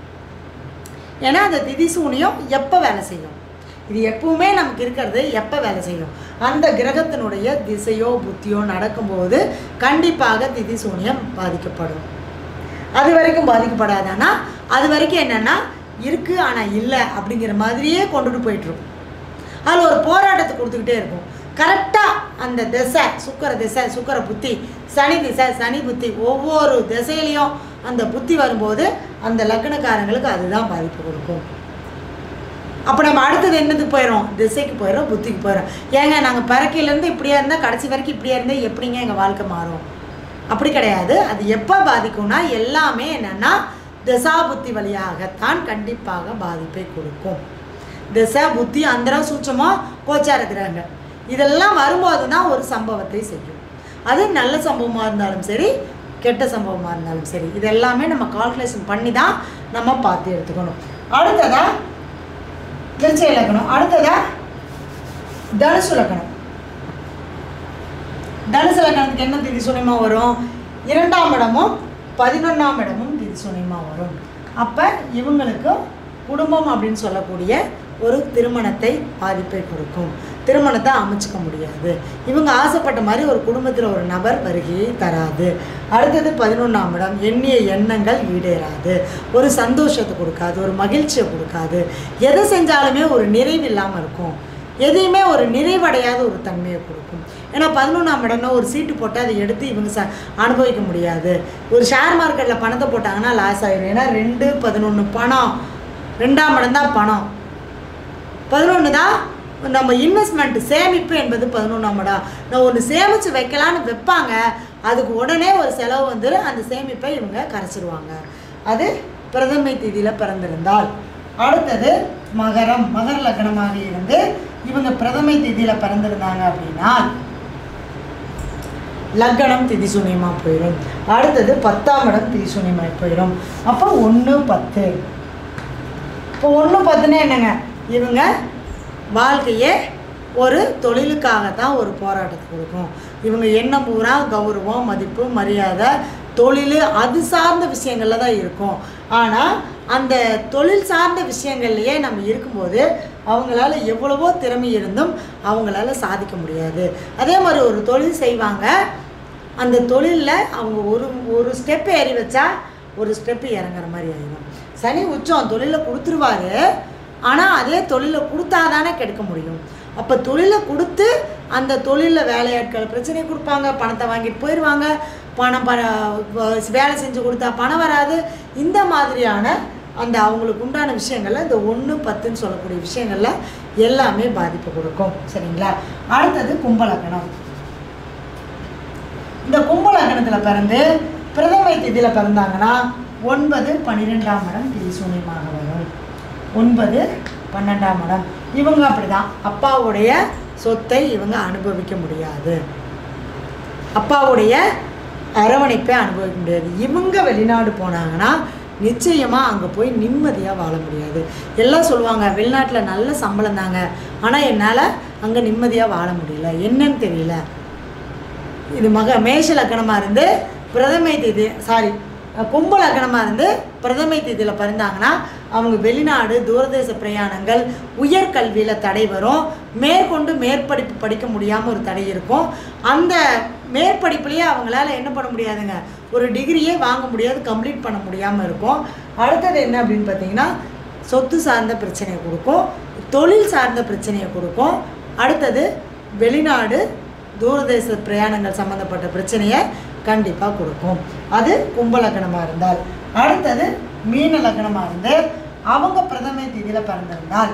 ஏன்னா அந்த திதி சூனியம் எப்போ வேலை செய்யும் இது எப்பவுமே நமக்கு இருக்கிறது எப்போ வேலை செய்யும் அந்த கிரகத்தினுடைய திசையோ புத்தியோ நடக்கும்போது கண்டிப்பாக திதி சூனியம் பாதிக்கப்படும் அது வரைக்கும் பாதிக்கப்படாதானா அது வரைக்கும் என்னன்னா இருக்குது ஆனால் இல்லை அப்படிங்கிற மாதிரியே கொண்டுட்டு போயிட்டுருக்கும் அதில் ஒரு போராட்டத்தை கொடுத்துக்கிட்டே இருக்கும் கரெக்டாக அந்த திசை சுக்கர திசை சுக்கர புத்தி சனி திசை சனி புத்தி ஒவ்வொரு திசையிலையும் அந்த புத்தி வரும்போது அந்த லக்னக்காரங்களுக்கு அதுதான் பாதிப்பு கொடுக்கும் அப்போ நம்ம அடுத்தது என்னதுக்கு போயிடும் திசைக்கு போயிடும் புத்திக்கு போயிடும் ஏங்க நாங்கள் பிறக்கையிலேருந்து இப்படியா இருந்தால் கடைசி வரைக்கும் இப்படியா இருந்தால் எப்படிங்க எங்கள் வாழ்க்கை மாறும் அப்படி கிடையாது அது எப்போ பாதிக்கும்னா எல்லாமே என்னென்னா திசா புத்தி வழியாகத்தான் கண்டிப்பாக பாதிப்பை கொடுக்கும் திசை புத்தி அந்தரம் சூட்சமாக கோச்சார கிரகங்கள் இதெல்லாம் வரும்போது தான் ஒரு சம்பவத்தை செய்யும் அது நல்ல சம்பவமாக இருந்தாலும் சரி கெட்ட சம்பவமாக இருந்தாலும் சரி இது எல்லாமே நம்ம கால்குலேஷன் பண்ணி தான் நம்ம பார்த்து எடுத்துக்கணும் அடுத்ததா விருச்ச இலக்கணம் அடுத்ததா தனுசு இலக்கணம் தனுசு லக்னத்துக்கு என்ன திதி சூன்யமாக வரும் இரண்டாம் இடமும் பதினொன்றாம் இடமும் திதி சூன்யமாக வரும் அப்போ இவங்களுக்கு குடும்பம் அப்படின்னு சொல்லக்கூடிய ஒரு திருமணத்தை பாதிப்பை கொடுக்கும் திருமணத்தை அமைச்சுக்க முடியாது இவங்க ஆசைப்பட்ட மாதிரி ஒரு குடும்பத்தில் ஒரு நபர் வருகையை தராது அடுத்தது பதினொன்றாம் இடம் எண்ணிய எண்ணங்கள் ஈடேறாது ஒரு சந்தோஷத்தை கொடுக்காது ஒரு மகிழ்ச்சியை கொடுக்காது எதை செஞ்சாலுமே ஒரு நிறைவு இல்லாமல் இருக்கும் எதையுமே ஒரு நிறைவடையாத ஒரு தன்மையை கொடுக்கும் ஏன்னா பதினொன்றாம் இடம்னா ஒரு சீட்டு போட்டு அதை எடுத்து இவங்க ச அனுபவிக்க முடியாது ஒரு ஷேர் மார்க்கெட்டில் பணத்தை போட்டாங்கன்னா லாஸ் ஆயிடும் ஏன்னா ரெண்டு பதினொன்று பணம் ரெண்டாம் இடம் தான் பணம் பதினொன்று தான் நம்ம இன்வெஸ்ட்மெண்ட் சேமிப்பு என்பது பதினொன்றாம் இடம் நான் ஒன்று சேமித்து வைக்கலான்னு வைப்பாங்க அதுக்கு உடனே ஒரு செலவு வந்து அந்த சேமிப்பை இவங்க கரைச்சிருவாங்க அது பிரதமை தேதியில் பிறந்திருந்தால் அடுத்தது மகரம் மகர லக்னமாக இருந்து இவங்க பிரதமை தேதியில் பிறந்திருந்தாங்க அப்படின்னா லக்னம் திதி சூன்யமாக போயிடும் அடுத்தது பத்தாம் இடம் திதி சூன்யமாக போயிடும் அப்போ ஒன்று பத்து இப்போ ஒன்று பத்துனா என்னங்க இவங்க வாழ்க்கையே ஒரு தொழிலுக்காக தான் ஒரு போராட்டத்தை கொடுக்கும் இவங்க என்ன பூரா கௌரவம் மதிப்பு மரியாதை தொழில் அது சார்ந்த விஷயங்கள்ல தான் இருக்கும் ஆனால் அந்த தொழில் சார்ந்த விஷயங்கள்லையே நம்ம இருக்கும்போது அவங்களால எவ்வளவோ திறமை இருந்தும் அவங்களால சாதிக்க முடியாது அதே மாதிரி ஒரு தொழில் செய்வாங்க அந்த தொழிலில் அவங்க ஒரு ஒரு ஸ்டெப் ஏறி வச்சா ஒரு ஸ்டெப்பு இறங்குற மாதிரி ஆயிடும் சனி உச்சம் தொழிலை கொடுத்துருவாரு ஆனால் அதே தொழிலை கொடுத்தாதானே கெடுக்க முடியும் அப்போ தொழிலை கொடுத்து அந்த தொழிலில் வேலையாட்கள் பிரச்சனை கொடுப்பாங்க பணத்தை வாங்கிட்டு போயிடுவாங்க பணம் ப வேலை செஞ்சு கொடுத்தா பணம் வராது இந்த மாதிரியான அந்த அவங்களுக்கு உண்டான விஷயங்கள்ல இந்த ஒன்று பத்துன்னு சொல்லக்கூடிய விஷயங்கள்ல எல்லாமே பாதிப்பு கொடுக்கும் சரிங்களா அடுத்தது கும்பலக்கணம் இந்த கும்பலக்கணத்தில் பிறந்து பிரதமை திதியில் பிறந்தாங்கன்னா ஒன்பது பன்னிரெண்டாம் இடம் திதி சூன்யமாக வரும் ஒன்பது பன்னெண்டாம் இடம் இவங்க அப்படிதான் அப்பாவுடைய சொத்தை இவங்க அனுபவிக்க முடியாது அப்பாவுடைய அரவணைப்பை அனுபவிக்க முடியாது இவங்க வெளிநாடு போனாங்கன்னா நிச்சயமாக அங்கே போய் நிம்மதியாக வாழ முடியாது எல்லாம் சொல்லுவாங்க வெளிநாட்டில் நல்ல சம்பளம் தாங்க ஆனால் என்னால் அங்கே நிம்மதியாக வாழ முடியல என்னன்னு தெரியல இது மக மேஷ லக்கணமாக இருந்து பிரதமை தேதி சாரி கும்ப லக்கணமாக இருந்து பிரதமை தேதியில் பிறந்தாங்கன்னா அவங்க வெளிநாடு தூரதேச பிரயாணங்கள் உயர்கல்வியில் தடை வரும் மேற்கொண்டு மேற்படிப்பு படிக்க முடியாமல் ஒரு தடை இருக்கும் அந்த மேற்படிப்புலேயே அவங்களால என்ன பண்ண முடியாதுங்க ஒரு டிகிரியே வாங்க முடியாது கம்ப்ளீட் பண்ண முடியாமல் இருக்கும் அடுத்தது என்ன அப்படின்னு பார்த்தீங்கன்னா சொத்து சார்ந்த பிரச்சனையை கொடுக்கும் தொழில் சார்ந்த பிரச்சனையை கொடுக்கும் அடுத்தது வெளிநாடு தூரதேச பிரயாணங்கள் சம்மந்தப்பட்ட பிரச்சனையை கண்டிப்பாக கொடுக்கும் அது கும்ப லக்னமாக இருந்தால் அடுத்தது மீன லக்னமாக இருந்து அவங்க பிரதமை திதியில் பிறந்திருந்தால்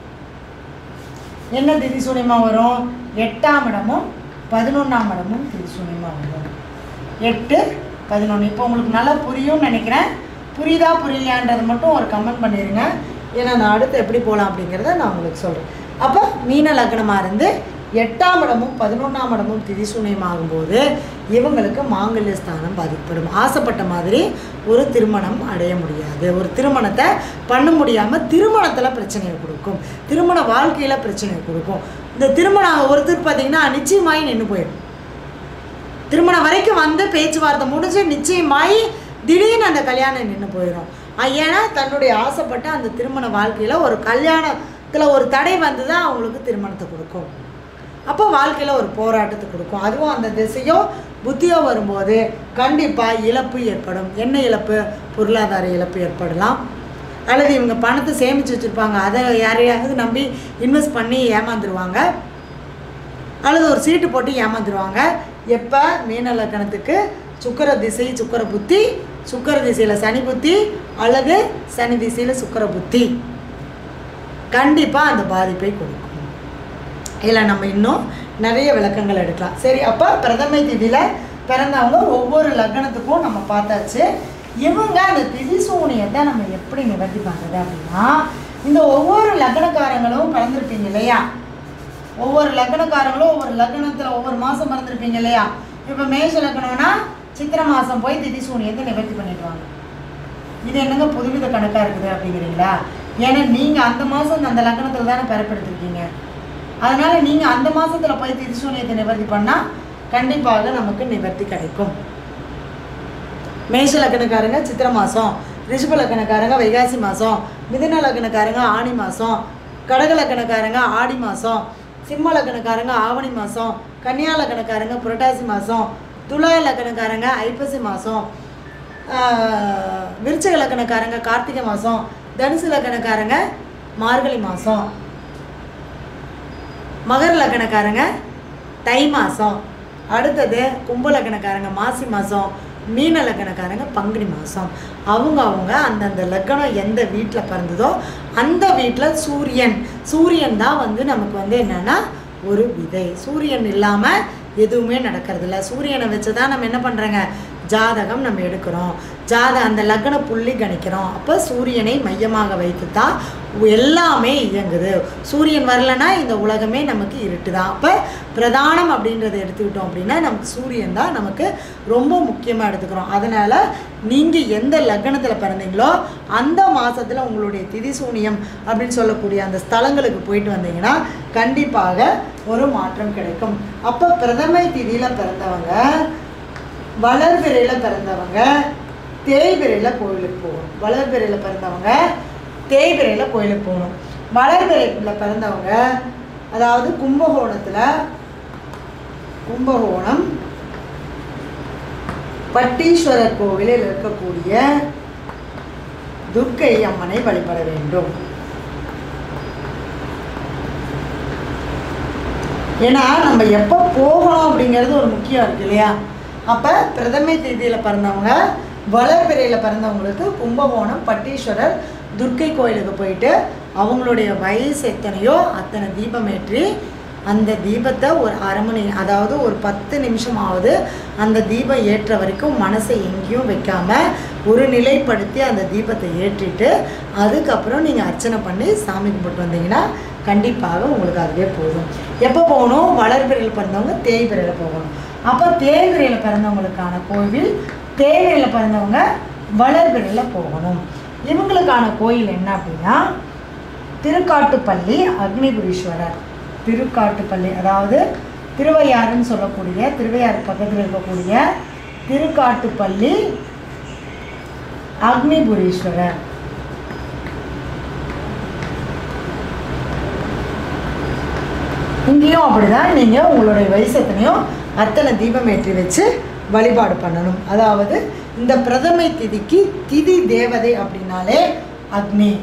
என்ன திதி சூன்யமாக வரும் எட்டாம் இடமும் பதினொன்றாம் இடமும் திதி சூன்யமாக வரும் எட்டு பதினொன்று இப்போ உங்களுக்கு நல்லா புரியும்னு நினைக்கிறேன் புரியுதா புரியலையான்றது மட்டும் ஒரு கமெண்ட் பண்ணிடுங்க ஏன்னா நான் அடுத்து எப்படி போகலாம் அப்படிங்கிறத நான் உங்களுக்கு சொல்கிறேன் அப்போ மீன லக்னமாக இருந்து எட்டாம் இடமும் பதினொன்றாம் இடமும் திதிசூன்யம் ஆகும்போது இவங்களுக்கு மாங்கல்ய ஸ்தானம் பாதிக்கப்படும் ஆசைப்பட்ட மாதிரி ஒரு திருமணம் அடைய முடியாது ஒரு திருமணத்தை பண்ண முடியாமல் திருமணத்தில் பிரச்சனையை கொடுக்கும் திருமண வாழ்க்கையில் பிரச்சனையை கொடுக்கும் இந்த திருமணம் ஒருத்தர் பார்த்தீங்கன்னா நிச்சயமாகி நின்று போயிடும் திருமணம் வரைக்கும் வந்து பேச்சுவார்த்தை முடிஞ்சு நிச்சயமாயி திடீர்னு அந்த கல்யாணம் நின்று போயிடும் அஹ் ஏன்னா தன்னுடைய ஆசைப்பட்ட அந்த திருமண வாழ்க்கையில் ஒரு கல்யாணத்தில் ஒரு தடை வந்து தான் அவங்களுக்கு திருமணத்தை கொடுக்கும் அப்போ வாழ்க்கையில் ஒரு போராட்டத்தை கொடுக்கும் அதுவும் அந்த திசையோ புத்தியோ வரும்போது கண்டிப்பாக இழப்பு ஏற்படும் என்ன இழப்பு பொருளாதார இழப்பு ஏற்படலாம் அல்லது இவங்க பணத்தை சேமித்து வச்சுருப்பாங்க அதை யாரையாவது நம்பி இன்வெஸ்ட் பண்ணி ஏமாந்துருவாங்க அல்லது ஒரு சீட்டு போட்டு ஏமாந்துருவாங்க எப்போ மீன லக்கணத்துக்கு சுக்கர திசை சுக்கர புத்தி சுக்கர திசையில் சனி புத்தி அல்லது சனி திசையில் சுக்கர புத்தி கண்டிப்பாக அந்த பாதிப்பை கொடுக்கும் இதில் நம்ம இன்னும் நிறைய விளக்கங்கள் எடுக்கலாம் சரி அப்போ பிரதமை திதியில் பிறந்தவங்க ஒவ்வொரு லக்னத்துக்கும் நம்ம பார்த்தாச்சு இவங்க அந்த திதி சூனியத்தை நம்ம எப்படி நிவர்த்தி பண்ணுறது அப்படின்னா இந்த ஒவ்வொரு லக்னக்காரங்களும் பிறந்திருப்பீங்க இல்லையா ஒவ்வொரு லக்னக்காரங்களும் ஒவ்வொரு லக்னத்தில் ஒவ்வொரு மாதம் பிறந்திருப்பீங்க இல்லையா இப்போ மேஷ லக்னம்னா சித்திரை மாதம் போய் திதி சூனியத்தை நிவர்த்தி பண்ணிட்டு வாங்க இது என்னங்க புதுவித கணக்காக இருக்குது அப்படிங்கிறீங்களா ஏன்னா நீங்கள் அந்த மாதம் அந்த லக்னத்தில் தானே பிறப்பெடுத்திருக்கீங்க அதனால நீங்கள் அந்த மாதத்தில் போய் திரிசூனியத்தை நிவர்த்தி பண்ணால் கண்டிப்பாக நமக்கு நிவர்த்தி கிடைக்கும் மேஷ லக்னக்காரங்க சித்திரை மாதம் ரிஷப லக்னக்காரங்க வைகாசி மாதம் மிதுன லக்னக்காரங்க ஆணி மாதம் கடக லக்னக்காரங்க ஆடி மாதம் சிம்ம லக்னக்காரங்க ஆவணி மாதம் கன்னியா லக்னக்காரங்க புரட்டாசி மாதம் துலா லக்னக்காரங்க ஐப்பசி மாதம் விருச்சக லக்னக்காரங்க கார்த்திகை மாதம் தனுசு லக்னக்காரங்க மார்கழி மாதம் மகர லக்னக்காரங்க தை மாதம் அடுத்தது கும்ப லக்னக்காரங்க மாசி மாதம் மீன லக்னக்காரங்க பங்குனி மாதம் அவங்க அவங்க அந்தந்த லக்னம் எந்த வீட்டில் பிறந்ததோ அந்த வீட்டில் சூரியன் சூரியன் தான் வந்து நமக்கு வந்து என்னென்னா ஒரு விதை சூரியன் இல்லாமல் எதுவுமே நடக்கிறதில்ல சூரியனை வச்சு தான் நம்ம என்ன பண்ணுறோங்க ஜாதகம் நம்ம எடுக்கிறோம் ஜாத அந்த லக்ன புள்ளி கணிக்கிறோம் அப்போ சூரியனை மையமாக வைத்து தான் எல்லாமே இயங்குது சூரியன் வரலன்னா இந்த உலகமே நமக்கு இருட்டு தான் அப்போ பிரதானம் அப்படின்றத எடுத்துக்கிட்டோம் அப்படின்னா நமக்கு சூரியன் தான் நமக்கு ரொம்ப முக்கியமாக எடுத்துக்கிறோம் அதனால் நீங்கள் எந்த லக்னத்தில் பிறந்தீங்களோ அந்த மாதத்தில் உங்களுடைய திதி சூனியம் அப்படின்னு சொல்லக்கூடிய அந்த ஸ்தலங்களுக்கு போயிட்டு வந்தீங்கன்னா கண்டிப்பாக ஒரு மாற்றம் கிடைக்கும் அப்போ பிரதமை திதியில் பிறந்தவங்க வளர்பிறையில் பிறந்தவங்க தேய்பிறையில் கோயிலுக்கு போகணும் வளர்பிறையில் பிறந்தவங்க தேய்பிறையில் கோயிலுக்கு போகணும் வளர்பிறையில் பிறந்தவங்க அதாவது கும்பகோணத்தில் கும்பகோணம் பட்டீஸ்வரர் கோவிலில் இருக்கக்கூடிய துர்க்கை அம்மனை வழிபட வேண்டும் ஏன்னா நம்ம எப்போ போகணும் அப்படிங்கிறது ஒரு முக்கியம் இருக்கு இல்லையா அப்போ பிரதமை தேதியில் பிறந்தவங்க வளர்பிறையில் பிறந்தவங்களுக்கு கும்பகோணம் பட்டீஸ்வரர் துர்க்கை கோயிலுக்கு போயிட்டு அவங்களுடைய வயசு எத்தனையோ அத்தனை தீபம் ஏற்றி அந்த தீபத்தை ஒரு அரை மணி அதாவது ஒரு பத்து நிமிஷமாவது அந்த தீபம் ஏற்ற வரைக்கும் மனசை எங்கேயும் வைக்காம ஒரு நிலைப்படுத்தி அந்த தீபத்தை ஏற்றிட்டு அதுக்கப்புறம் நீங்கள் அர்ச்சனை பண்ணி சாமி கும்பிட்டு வந்தீங்கன்னா கண்டிப்பாக உங்களுக்கு அதுவே போதும் எப்போ போகணும் வளர்பிறையில் பிறந்தவங்க தேய்பிறையில் போகணும் அப்போ தேய்பிரையில் பிறந்தவங்களுக்கான கோவில் தேய்பிரையில் பிறந்தவங்க வளர்பிரையில் போகணும் இவங்களுக்கான கோயில் என்ன அப்படின்னா திருக்காட்டுப்பள்ளி அக்னிபுரீஸ்வரர் திருக்காட்டுப்பள்ளி அதாவது திருவையாறுன்னு சொல்லக்கூடிய திருவையாறு பக்கத்தில் இருக்கக்கூடிய திருக்காட்டுப்பள்ளி அக்னிபுரீஸ்வரர் இங்கேயும் அப்படிதான் நீங்கள் உங்களுடைய வயசத்தினையும் அத்தனை தீபம் ஏற்றி வச்சு வழிபாடு பண்ணணும் அதாவது இந்த பிரதமை திதிக்கு திதி தேவதை அப்படின்னாலே அக்னி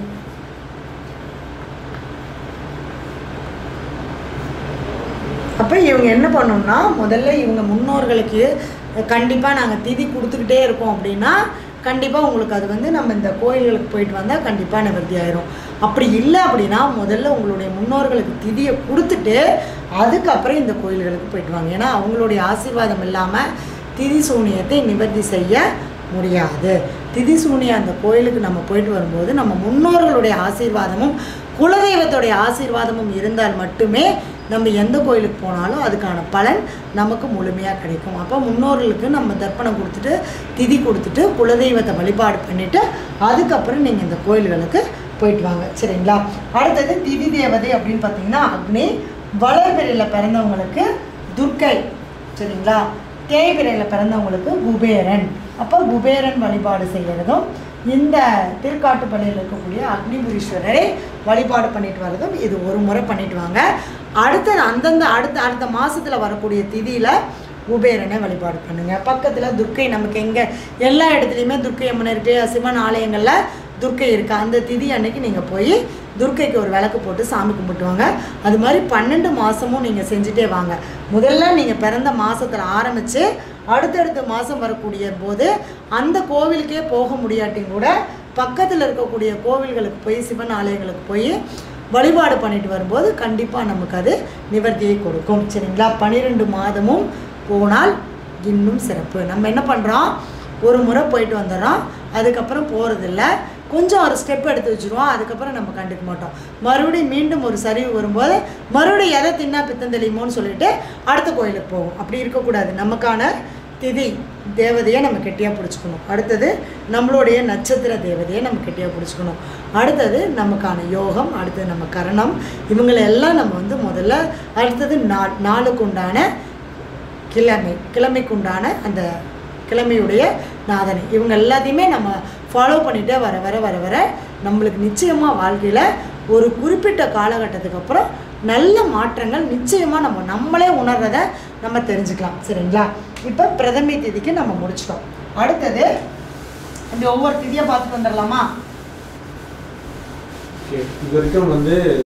அப்போ இவங்க என்ன பண்ணணும்னா முதல்ல இவங்க முன்னோர்களுக்கு கண்டிப்பாக நாங்கள் திதி கொடுத்துக்கிட்டே இருக்கோம் அப்படின்னா கண்டிப்பாக உங்களுக்கு அது வந்து நம்ம இந்த கோயில்களுக்கு போயிட்டு வந்தால் கண்டிப்பாக நிவர்த்தி ஆயிரும் அப்படி இல்லை அப்படின்னா முதல்ல உங்களுடைய முன்னோர்களுக்கு திதியை கொடுத்துட்டு அதுக்கப்புறம் இந்த கோயில்களுக்கு போயிட்டு வாங்க ஏன்னா அவங்களுடைய ஆசீர்வாதம் இல்லாமல் திதி சூனியத்தை நிவர்த்தி செய்ய முடியாது திதி சூனிய அந்த கோயிலுக்கு நம்ம போயிட்டு வரும்போது நம்ம முன்னோர்களுடைய ஆசீர்வாதமும் குலதெய்வத்துடைய ஆசீர்வாதமும் இருந்தால் மட்டுமே நம்ம எந்த கோயிலுக்கு போனாலும் அதுக்கான பலன் நமக்கு முழுமையாக கிடைக்கும் அப்போ முன்னோர்களுக்கு நம்ம தர்ப்பணம் கொடுத்துட்டு திதி கொடுத்துட்டு குலதெய்வத்தை வழிபாடு பண்ணிவிட்டு அதுக்கப்புறம் நீங்கள் இந்த கோயில்களுக்கு போயிட்டு வாங்க சரிங்களா அடுத்தது திதி தேவதை அப்படின்னு பார்த்தீங்கன்னா அக்னி வளர்பிறையில் பிறந்தவங்களுக்கு துர்க்கை சரிங்களா தேய்பிறையில் பிறந்தவங்களுக்கு குபேரன் அப்போ குபேரன் வழிபாடு செய்கிறதும் இந்த திருக்காட்டுப்பள்ளியில் இருக்கக்கூடிய அக்னிபுரீஸ்வரரை வழிபாடு பண்ணிட்டு வர்றதும் இது ஒரு முறை பண்ணிட்டு வாங்க அடுத்தது அந்தந்த அடுத்த அடுத்த மாதத்தில் வரக்கூடிய திதியில் குபேரனை வழிபாடு பண்ணுங்க பக்கத்தில் துர்க்கை நமக்கு எங்கே எல்லா இடத்துலையுமே துர்க்கை அம்மன் இருக்கு சிவன் ஆலயங்களில் துர்க்கை இருக்கு அந்த திதி அன்னைக்கு நீங்கள் போய் துர்க்கைக்கு ஒரு விளக்கு போட்டு சாமி கும்பிட்டு வாங்க அது மாதிரி பன்னெண்டு மாதமும் நீங்கள் செஞ்சுட்டே வாங்க முதல்ல நீங்கள் பிறந்த மாதத்தில் ஆரம்பித்து அடுத்தடுத்த மாதம் வரக்கூடிய போது அந்த கோவிலுக்கே போக முடியாட்டியும் கூட பக்கத்தில் இருக்கக்கூடிய கோவில்களுக்கு போய் சிவன் ஆலயங்களுக்கு போய் வழிபாடு பண்ணிட்டு வரும்போது கண்டிப்பாக நமக்கு அது நிவர்த்தியை கொடுக்கும் சரிங்களா பன்னிரெண்டு மாதமும் போனால் இன்னும் சிறப்பு நம்ம என்ன பண்ணுறோம் ஒரு முறை போயிட்டு வந்துடுறோம் அதுக்கப்புறம் போகிறதில்ல கொஞ்சம் ஒரு ஸ்டெப் எடுத்து வச்சுருவோம் அதுக்கப்புறம் நம்ம கண்டுக்க மாட்டோம் மறுபடியும் மீண்டும் ஒரு சரிவு வரும்போது மறுபடியும் எதை தின்னா பித்தம் தெளியுமோன்னு சொல்லிட்டு அடுத்த கோயிலுக்கு போவோம் அப்படி இருக்கக்கூடாது நமக்கான திதி தேவதையை நம்ம கெட்டியாக பிடிச்சிக்கணும் அடுத்தது நம்மளுடைய நட்சத்திர தேவதையை நம்ம கெட்டியாக பிடிச்சிக்கணும் அடுத்தது நமக்கான யோகம் அடுத்தது நம்ம கரணம் இவங்களை எல்லாம் நம்ம வந்து முதல்ல அடுத்தது நா நாளுக்கு உண்டான கிழமை கிழமைக்கு உண்டான அந்த கிழமையுடைய நாதனை இவங்க எல்லாத்தையுமே நம்ம ஃபாலோ பண்ணிகிட்டே வர வர வர வர நம்மளுக்கு நிச்சயமாக வாழ்க்கையில் ஒரு குறிப்பிட்ட காலகட்டத்துக்கு அப்புறம் நல்ல மாற்றங்கள் நிச்சயமாக நம்ம நம்மளே உணர்றதை நம்ம தெரிஞ்சுக்கலாம் சரிங்களா இப்போ பிரதமை திதிக்கு நம்ம முடிச்சிட்டோம் அடுத்தது இந்த ஒவ்வொரு திதியை பார்த்துட்டு வந்துடலாமா ஓகே இது வரைக்கும் வந்து